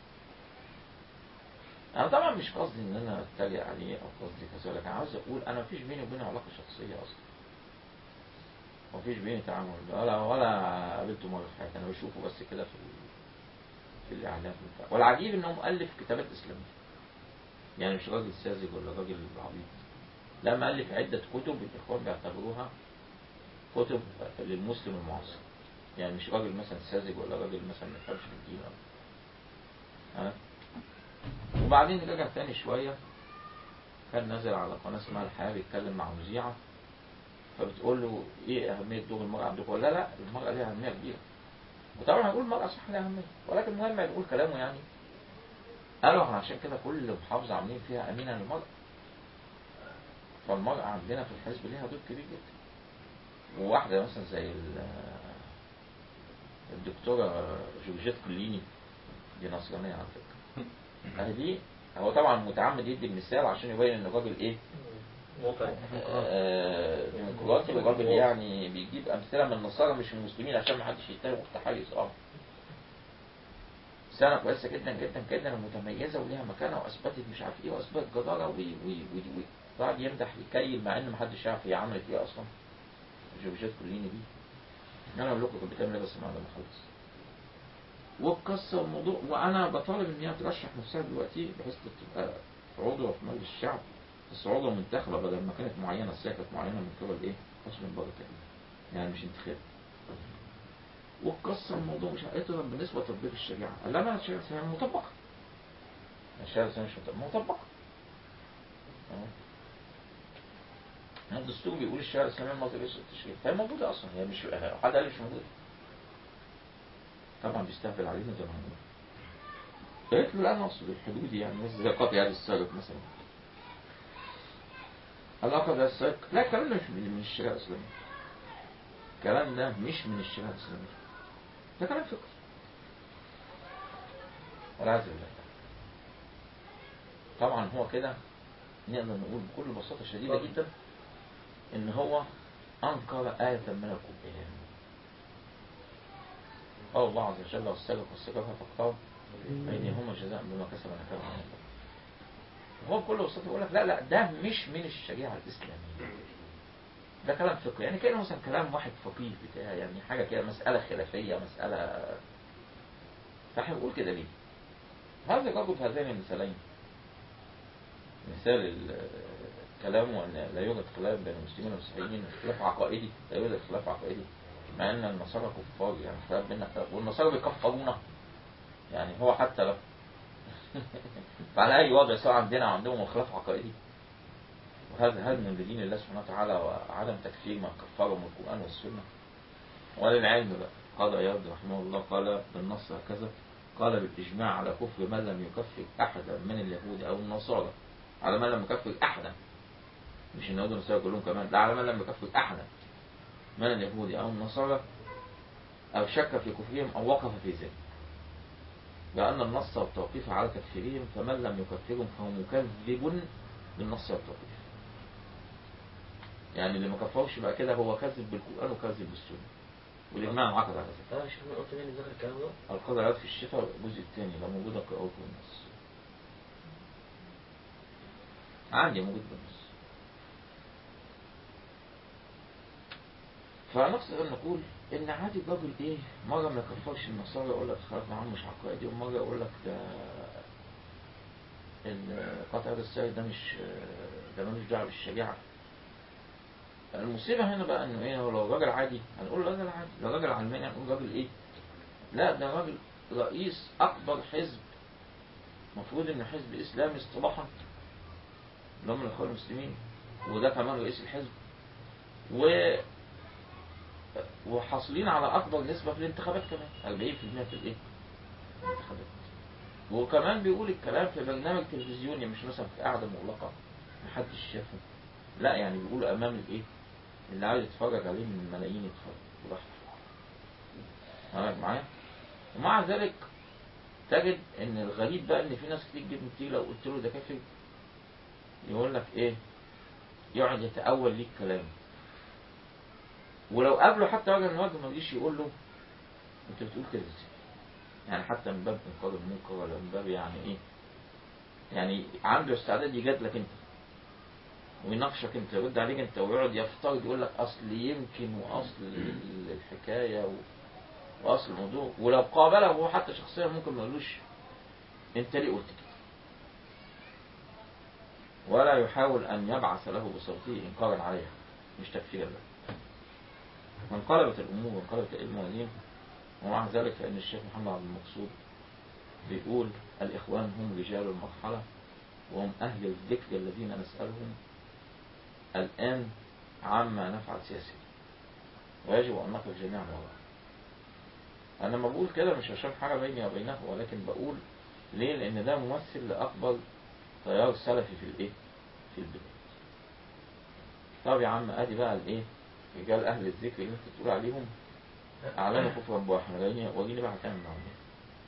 S1: انا طبعا مش قصدي ان انا اتريق عليه او قصدي كذا لكن عاوز اقول انا مفيش بيني وبينه علاقة شخصية اصلا مفيش بيني تعامل ولا ولا قابلته مرة في حياتي انا بشوفه بس كده في ال- في الاعلام بتاع والعجيب انه مؤلف كتابات اسلامية يعني مش راجل ساذج ولا راجل عبيط لا مؤلف عدة كتب الإخوان بيعتبروها كتب للمسلم المعاصر يعني مش راجل مثلا ساذج ولا راجل مثلا ما يفهمش في الدين أو- ها وبعدين رجع تاني شوية كان نازل على قناة اسمها الحياة بيتكلم مع مذيعة فبتقول له ايه أهمية دور المرأة عندكم ولا لا المرأة ليها أهمية كبيرة وطبعا هنقول المرأة صح لها أهمية ولكن المهم يقول كلامه يعني قالوا احنا عشان كده كل محافظة عاملين فيها أمينة للمرأة فالمرأة عندنا في الحزب ليها دور كبير جدا وواحدة مثلا زي ال- الدكتورة جورجيت كليني دي نصرانية على فكرة أهي دي هو طبعا متعمد يدي المثال عشان يبين ان الراجل ايه
S2: واقع
S1: آه، ديمقراطي وراجل يعني بيجيب امثله من النصارى مش من المسلمين عشان ما حدش يتهم تحيز اه سنة كويسة جدا جدا جدا ومتميزة وليها مكانة وأثبتت مش عارف إيه وأثبتت جدارة وي وي وي وي قاعد يمدح يكيل مع إن محدش يعرف هي عملت إيه أصلا جورجيت كليني دي أنا أقول لكم كانت بتعمل إيه بس بعد ما أخلص والقصة والموضوع وأنا بطالب إن هي ترشح نفسها دلوقتي بحيث تبقى عضوة في مجلس الشعب بس عضوة منتخبة بدل ما كانت معينة بس هي كانت معينة من قبل إيه؟ حسن البركة يعني مش انتخاب والقصة الموضوع مش قلت له بالنسبة لتطبيق الشريعة قال لنا الشريعة الإسلامية مطبقة الشريعة الإسلامية مش مطبقة مطبقة تمام؟ الدستور بيقول الشريعة الإسلامية ما تبقاش التشريع فهي موجودة أصلا هي مش حد قال لي مش موجودة طبعا بيستهبل علينا زي ما هنقول قلت له لا أنا أقصد الحدود يعني مثل زي قطع يد السارق مثلا العلاقة ده السارق لا الكلام ده مش من من الشريعة الإسلامية الكلام ده مش من الشريعة الإسلامية ده كلام فقهي والعياذ بالله طبعا هو كده نقدر نقول بكل بساطة شديدة جدا إن هو أنكر آية من القرآن قال الله عز وجل والسلف والسلف فاقطعوا بينهما جزاء بما كسب نكالا من الله هو بكل بساطة يقول لك لا لا ده مش من الشريعة الإسلامية ده كلام فقهي يعني كأنه مثلا كلام واحد فقيه بتاع يعني حاجة كده مسألة خلافية مسألة فاحنا بنقول كده ليه؟ هذا الرجل في هذين المثالين مثال ال- كلامه أن لا يوجد خلاف بين المسلمين والمسيحيين خلاف عقائدي لا يوجد خلاف عقائدي مع أن النصارى كفار يعني خلاف بيننا خلاف والنصارى بيكفرونا يعني هو حتى لو فعلى أي وضع سواء عندنا أو عندهم الخلاف عقائدي وهذا هدم بدين الله سبحانه وتعالى وعدم تكفير من كفرهم القرآن والسنة وللعلم بقى قال اياد رحمه الله قال بالنص هكذا قال بالإجماع على كفر من لم يكفر أحدا من اليهود أو النصارى على من لم يكفر أحدا مش اليهود والنصارى كلهم كمان لا على من لم يكفر أحدا من اليهود أو النصارى أو شك في كفرهم أو وقف في ذلك لأن النص والتوقيف على تكفيرهم فمن لم يكفرهم فهو مكذب بالنص والتوقيف يعني اللي ما كفرش بقى كده هو كذب بالقرآن وكذب بالسنة والإجماع انعقد على ذلك
S3: اه شوف انا قلت مين ذكر الكلام ده
S1: القدر عاد في الشفاء الجزء الثاني لو موجود اقرأه بالنص عندي موجود بالنص فنقصد أن نقول إن عادي الراجل إيه مرة ما يكفرش النصارى يقول لك خلاص معاهم مش عقائدي ومرة يقول لك ده القطع السيد ده مش ده ملوش دعوة بالشريعة المصيبة هنا بقى انه ايه هو لو راجل عادي هنقول راجل عادي لو راجل علماني هنقول راجل ايه لا ده راجل رئيس اكبر حزب المفروض انه حزب اسلامي اصطلاحا اللي هم الاخوان المسلمين وده كمان رئيس الحزب و وحاصلين على اكبر نسبه في الانتخابات كمان 40% في الايه؟ الانتخابات وكمان بيقول الكلام في برنامج تلفزيوني مش مثلا في قاعده مغلقه محدش شافه لا يعني بيقول امام الايه؟ اللي عايز يتفرج عليه من الملايين يتفرج براحته معاك معايا؟ ومع ذلك تجد ان الغريب بقى ان في ناس كتير جدا تيجي لو قلت له ده كافر يقول لك ايه؟ يقعد يتأول ليك كلام ولو قابله حتى وجه من وجه ما يجيش يقول له انت بتقول كده ازاي؟ يعني حتى من باب انقاذ المنكر ولا من باب يعني ايه؟ يعني عنده استعداد يجادلك انت ويناقشك انت يرد عليك انت ويقعد يفترض يقول لك اصل يمكن واصل الحكايه و... واصل الموضوع ولو قابله هو حتى شخصيا ممكن ما يقولوش انت ليه قلت كده ولا يحاول ان يبعث له بصوته انكارا عليها مش تكفيرا له وانقلبت الامور وانقلبت الموازين ومع ذلك فان الشيخ محمد عبد المقصود بيقول الاخوان هم رجال المرحله وهم اهل الذكر الذين نسالهم الان عما نفعل سياسيا ويجب ان نقف جميعا وراءه انا لما بقول كده مش عشان حاجه بيني وبينه ولكن بقول ليه لان ده ممثل لاكبر تيار سلفي في الايه في البلاد طب يا عم ادي بقى الايه رجال اهل الذكر اللي انت بتقول عليهم اعلنوا كفرا بواحد وريني وريني بقى هتعمل معاهم ايه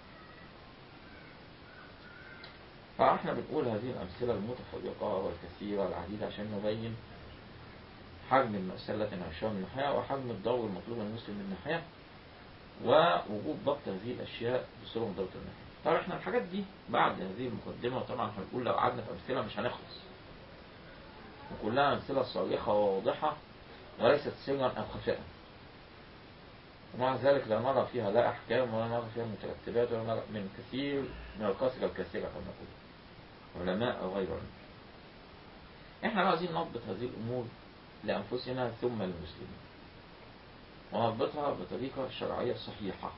S1: فاحنا بنقول هذه الامثله المتفرقه والكثيره العديده عشان نبين حجم المأساة التي نعيشها من ناحية وحجم الدور المطلوب من المسلم من ناحية ووجود ضبط هذه الأشياء بصورة مضبطة الناحية. طبعا احنا الحاجات دي بعد هذه المقدمة وطبعا هنقول لو قعدنا في أمثلة مش هنخلص. وكلها أمثلة صريحة وواضحة وليست سرا أو خفاء. ومع ذلك لا نرى فيها لا أحكام ولا نرى فيها مترتبات ولا نرى من كثير من الكثرة الكثيرة كما نقول. علماء أو غير علماء. احنا عايزين نضبط هذه الأمور لأنفسنا ثم للمسلمين ونضبطها بطريقة شرعية صحيحة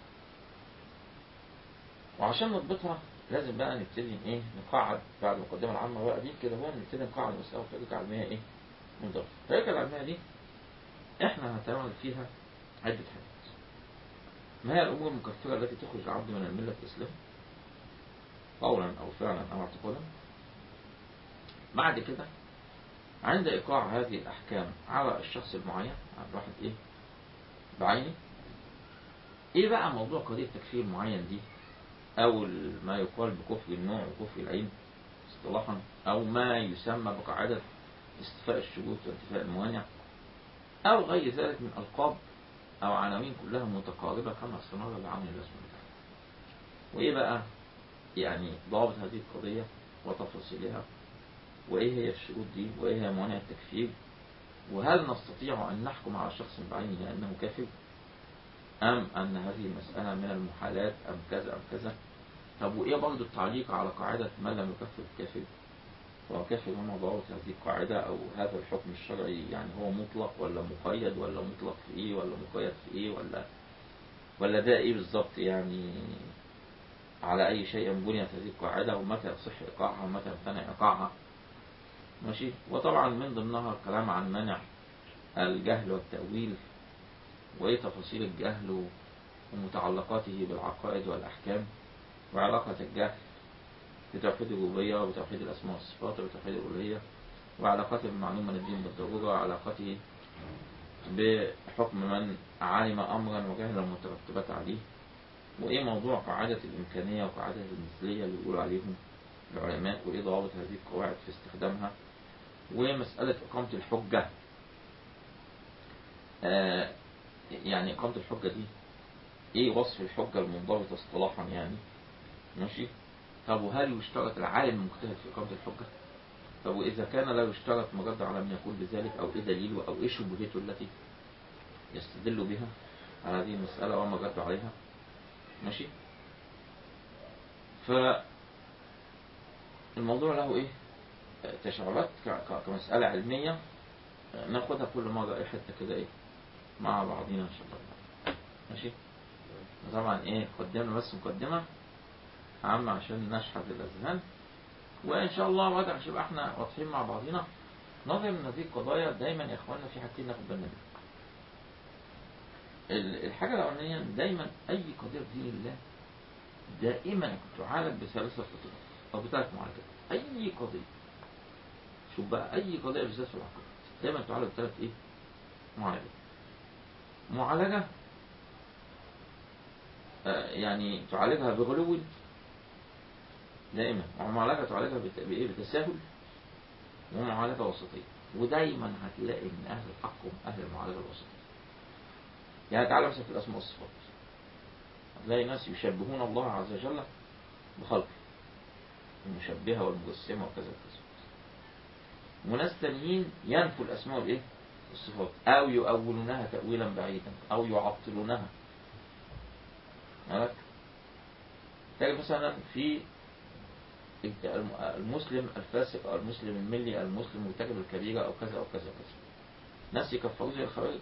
S1: وعشان نضبطها لازم بقى نبتدي ايه نقعد بعد المقدمة العامة بقى دي كده هو نبتدي نقعد المسألة بطريقة علمية ايه منضبطة الطريقة العلمية دي احنا هنتعامل فيها عدة حاجات ما هي الأمور المكفرة التي تخرج العبد من الملة الإسلام قولا أو فعلا أو اعتقادا بعد كده عند إيقاع هذه الأحكام على الشخص المعين على الواحد إيه بعينه إيه بقى موضوع قضية تكفير معين دي أو ما يقال بكفر النوع وكفر العين اصطلاحا أو ما يسمى بقاعدة استيفاء الشروط وانتفاء الموانع أو غير ذلك من ألقاب أو عناوين كلها متقاربة كما استمر العون الله سبحانه وتعالى وإيه بقى يعني ضابط هذه القضية وتفاصيلها وإيه هي الشروط دي وإيه هي موانع التكفير وهل نستطيع أن نحكم على شخص بعينه أنه كافر أم أن هذه المسألة من المحالات أم كذا أم كذا طب وإيه برضه التعليق على قاعدة من لم يكفر الكافر هو كافر هنا ضابط هذه القاعدة أو هذا الحكم الشرعي يعني هو مطلق ولا مقيد ولا مطلق في إيه ولا مقيد في إيه ولا ولا ده إيه بالظبط يعني على أي شيء بنيت هذه القاعدة ومتى يصح إيقاعها ومتى يمتنع إيقاعها ماشي وطبعا من ضمنها الكلام عن منع الجهل والتأويل وإيه تفاصيل الجهل ومتعلقاته بالعقائد والأحكام وعلاقة الجهل بتوحيد الربوبية وبتوحيد الأسماء والصفات وبتوحيد الألوهية وعلاقته بالمعلوم من الدين بالضرورة وعلاقته بحكم من علم أمرا وجهل المترتبات عليه وإيه موضوع قاعدة الإمكانية وقاعدة المثلية اللي بيقولوا عليهم العلماء وإيه ضوابط هذه القواعد في استخدامها ومسألة إقامة الحجة آه يعني إقامة الحجة دي إيه وصف الحجة المنضبطة اصطلاحا يعني ماشي طب وهل يشترط العالم المجتهد في إقامة الحجة طب وإذا كان لا يشترط مجرد على من يقول بذلك أو إيه دليله أو إيه شبهته التي يستدل بها على هذه المسألة وما جرد عليها ماشي ف الموضوع له ايه تشعبات كمسألة علمية ناخدها كل مرة ايه حتة كده ايه مع بعضينا ان شاء الله ماشي طبعا ايه قدمنا بس مقدمة عامة عشان نشحذ الاذهان وان شاء الله بعد عشان يبقى احنا واضحين مع بعضينا نظرا ان هذه القضايا دايما يا اخواننا في حاجتين ناخد بالنا منها ال- الحاجة الأولانية دايما أي قضية في دين الله دائما تعالج بثلاثة خطوات أو بثلاث معالجات أي قضية شوف بقى أي قضية بالذات في العقيدة دايما تعالج بثلاث إيه؟ معالجات معالجة آه، يعني تعالجها بغلو دائما ومعالجة تعالجها بت- بإيه بتساهل ومعالجة وسطية ودايما هتلاقي ان اهل الحق هم اهل المعالجة الوسطية يعني تعالى مثلا في الاسماء والصفات هتلاقي ناس يشبهون الله عز وجل بخلقه المشبهة والمجسمة وكذا وكذا وناس تانيين ينفوا الاسماء والايه والصفات او يؤولونها تأويلا بعيدا او يعطلونها مالك تلاقي مثلا في المسلم الفاسق او المسلم الملي المسلم مرتكب الكبيرة او كذا او كذا وكذا ناس يكفروا زي الخوارج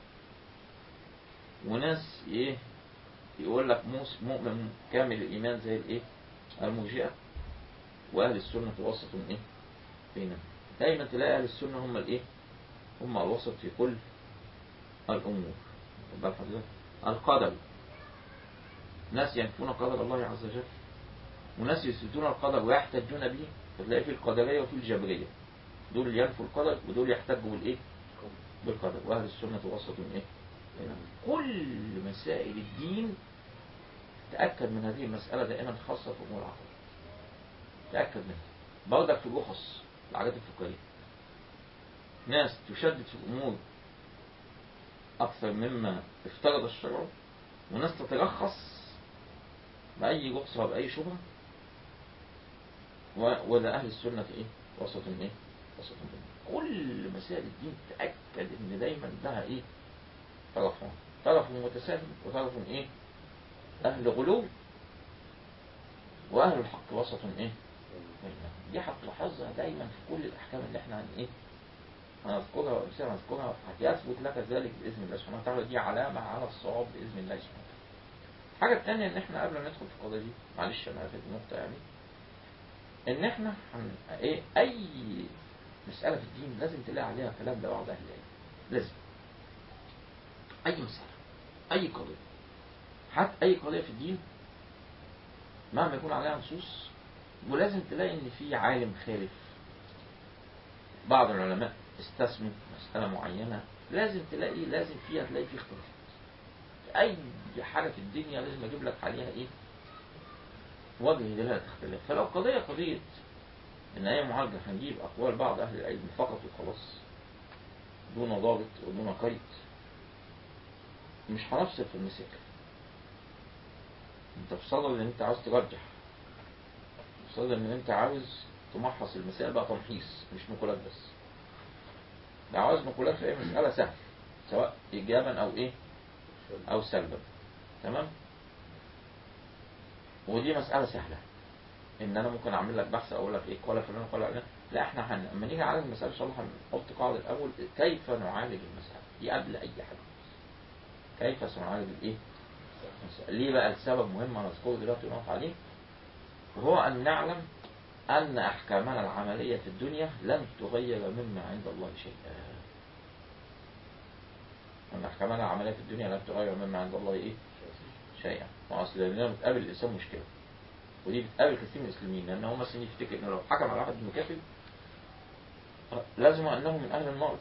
S1: وناس ايه يقول لك موس- مؤمن كامل الايمان زي الايه المرجئه واهل السنه وسط ايه بينهم دايما تلاقي اهل السنه هم الايه هم الوسط في كل الامور خد بالك حضرتك؟ القدر ناس ينفون قدر الله عز وجل وناس يثبتون القدر ويحتجون به فتلاقي في القدرية وفي الجبرية دول ينفوا القدر ودول يحتجوا بالايه بالقدر واهل السنة وسط ايه بينهم. كل مسائل الدين تأكد من هذه المسألة دائما خاصة في أمور العقل تأكد منها برضك في الرخص العادات الفقهية ناس تشدد في الأمور أكثر مما افترض الشرع وناس تترخص بأي رخصة وبأي شبهة و- ولا أهل السنة إيه وسط إيه وسط بينهم. كل مسائل الدين تأكد إن دايما لها إيه طرفان طرف متساهل وطرف إيه أهل غلو وأهل الحق وسط إيه بينهم. دي هتلاحظها دايما في كل الأحكام اللي إحنا عن إيه هنذكرها وأمثلة هنذكرها هيثبت لك ذلك بإذن الله سبحانه وتعالى دي علامة على الصواب بإذن الله سبحانه وتعالى الحاجة الثانية إن إحنا قبل ما ندخل في القضية دي معلش أنا هاخد نقطة يعني إن إحنا هن... إيه أي مسألة في الدين لازم تلاقي عليها كلام لبعض أهل العلم لازم أي مسألة أي قضية حتى أي قضية في الدين مهما يكون عليها نصوص ولازم تلاقي إن في عالم خالف بعض العلماء استثنوا مسألة معينة لازم تلاقي لازم فيها تلاقي فيه اختلافات اي حاجة في الدنيا لازم اجيب لك عليها ايه وجه دلالة اختلاف فلو قضية قضية ان اي معالجة هنجيب اقوال بعض اهل العلم فقط وخلاص دون ضابط ودون قيد مش هنفصل في المسائل انت في صدد ان انت عاوز ترجح في صدد ان انت عاوز تمحص المسائل بقى تمحيص مش نقولات بس لو عاوز نقولات في اي مسألة سهل سواء ايجابا او ايه او سلبا تمام ودي مسألة سهلة ان انا ممكن اعمل لك بحث اقول لك ايه قال فلان قال علان لا احنا هن... لما نيجي نعالج المسألة ان شاء الله هنحط قاعدة الاول كيف نعالج المسألة دي قبل اي حاجة كيف سنعالج الايه المسألة. ليه بقى السبب مهم انا اذكره دلوقتي ونقف عليه وهو ان نعلم ان احكامنا العملية في الدنيا لن تغير مما عند الله شيئا ان احكامنا العملية في الدنيا لن تغير مما عند الله ايه شيئا واصل لاننا بتقابل الانسان مشكلة ودي بتقابل كثير من المسلمين لان هو مثلا يفتكر انه لو حكم على واحد انه كافر لازم انه من اهل النار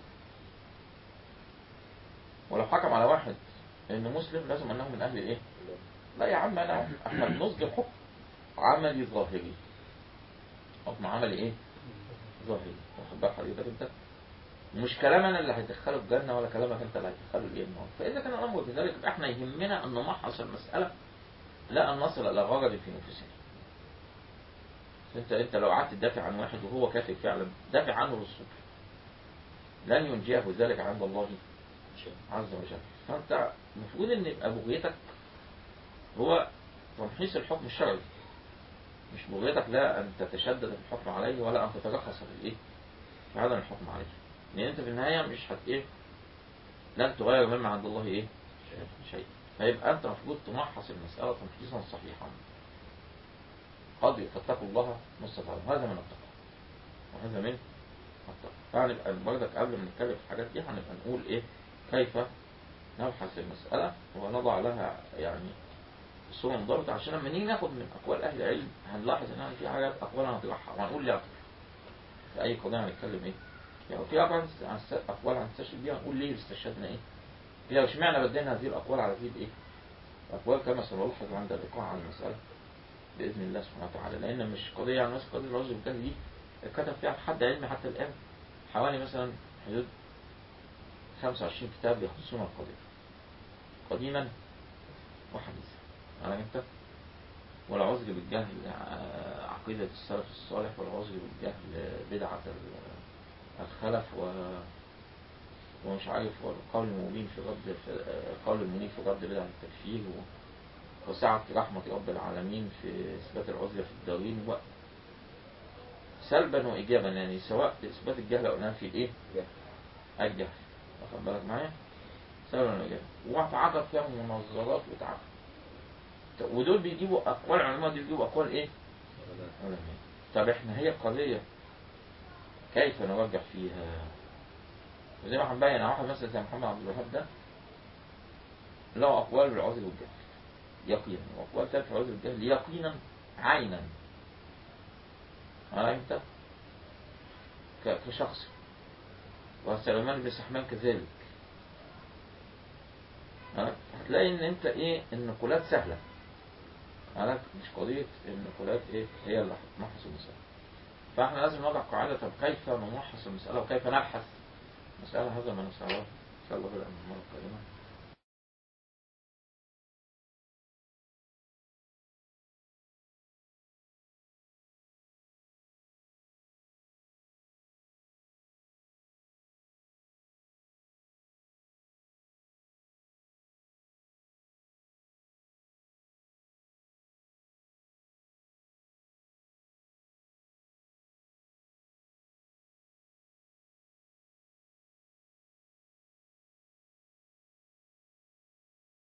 S1: ولو حكم على واحد انه مسلم لازم انه من اهل الايه لا يا عم انا احنا بنصدر حكم عملي ظاهري حكم عملي ايه ظاهري واخد بال حضرتك انت مش كلام انا اللي هيدخله الجنه ولا كلامك انت اللي هيدخله الايه النار فاذا كان الامر بذلك يبقى احنا يهمنا ان نمحص المساله لا ان نصل الى غرض في نفوسنا انت انت لو قعدت تدافع عن واحد وهو كافر فعلا دافع عنه للصبح لن ينجيه ذلك عند الله عز وجل فانت المفروض ان يبقى بغيتك هو تمحيص الحكم الشرعي مش بغيتك لا ان تتشدد في الحكم عليه ولا ان تترخص في الايه في عدم الحكم عليه لان انت في النهايه مش هت ايه لن تغير مما عند الله ايه شيء فيبقى انت المفروض تمحص المساله تمحيصا صحيحا قد فاتقوا الله ما استطعتم هذا من التقوى وهذا من التقوى فهنبقى برضك قبل ما نتكلم في الحاجات دي هنبقى نقول ايه كيف نبحث المسألة ونضع لها يعني صورة مضبطة عشان لما نيجي ناخد من أقوال أهل العلم هنلاحظ إن أنا في حاجات أقوال هنطرحها وهنقول ليه أكتر في أي قضية هنتكلم إيه يعني في أقوال عن أقوال هنستشهد بيها هنقول ليه استشهدنا إيه هي اشمعنى بدينا هذه الأقوال على هذه الإيه أقوال كما سنلاحظ عند الإيقاع عن المسألة بإذن الله سبحانه وتعالى لأن مش قضية عن مثلا قضية الرجل الجهل دي كتب فيها حد علمي حتى الآن حوالي مثلا حدود 25 كتاب يخصون القضية قديما وحديثا عارف انت ولا عذر بالجهل ع- عقيدة السلف الصالح ولا عذر بالجهل بدعة ال- الخلف و ومش عارف والقول المبين في رد في قول المنيب في رد بدعة التكفير و- وسعة رحمة رب العالمين في إثبات العذر في الدارين و سلبا وإيجابا يعني سواء إثبات الجهل أو النفي الإيه؟ الجهل واخد بالك معايا؟ سلبا وإيجابا وتعاقد فيها منظرات وتعاقد ودول بيجيبوا أقوال علماء دول بيجيبوا أقوال إيه؟ علماء طب إحنا هي قضية كيف نرجح فيها؟ وزي ما هنبين على واحد مثلا زي محمد عبد الوهاب ده له أقوال بالعذر والجهل يقينا وأقوال ثالثة في العذر والجهل يقينا عينا عارف أنت؟ ك- كشخص وسليمان بن سحمان كذلك ها؟ هتلاقي ان انت ايه النقولات سهلة عارف مش قضية النقولات ايه هي اللي هتمحص المسألة فاحنا لازم نضع قاعدة طب كيف نمحص المسألة وكيف نبحث مسألة هذا ما نسأله إن شاء الله في المرة القادمة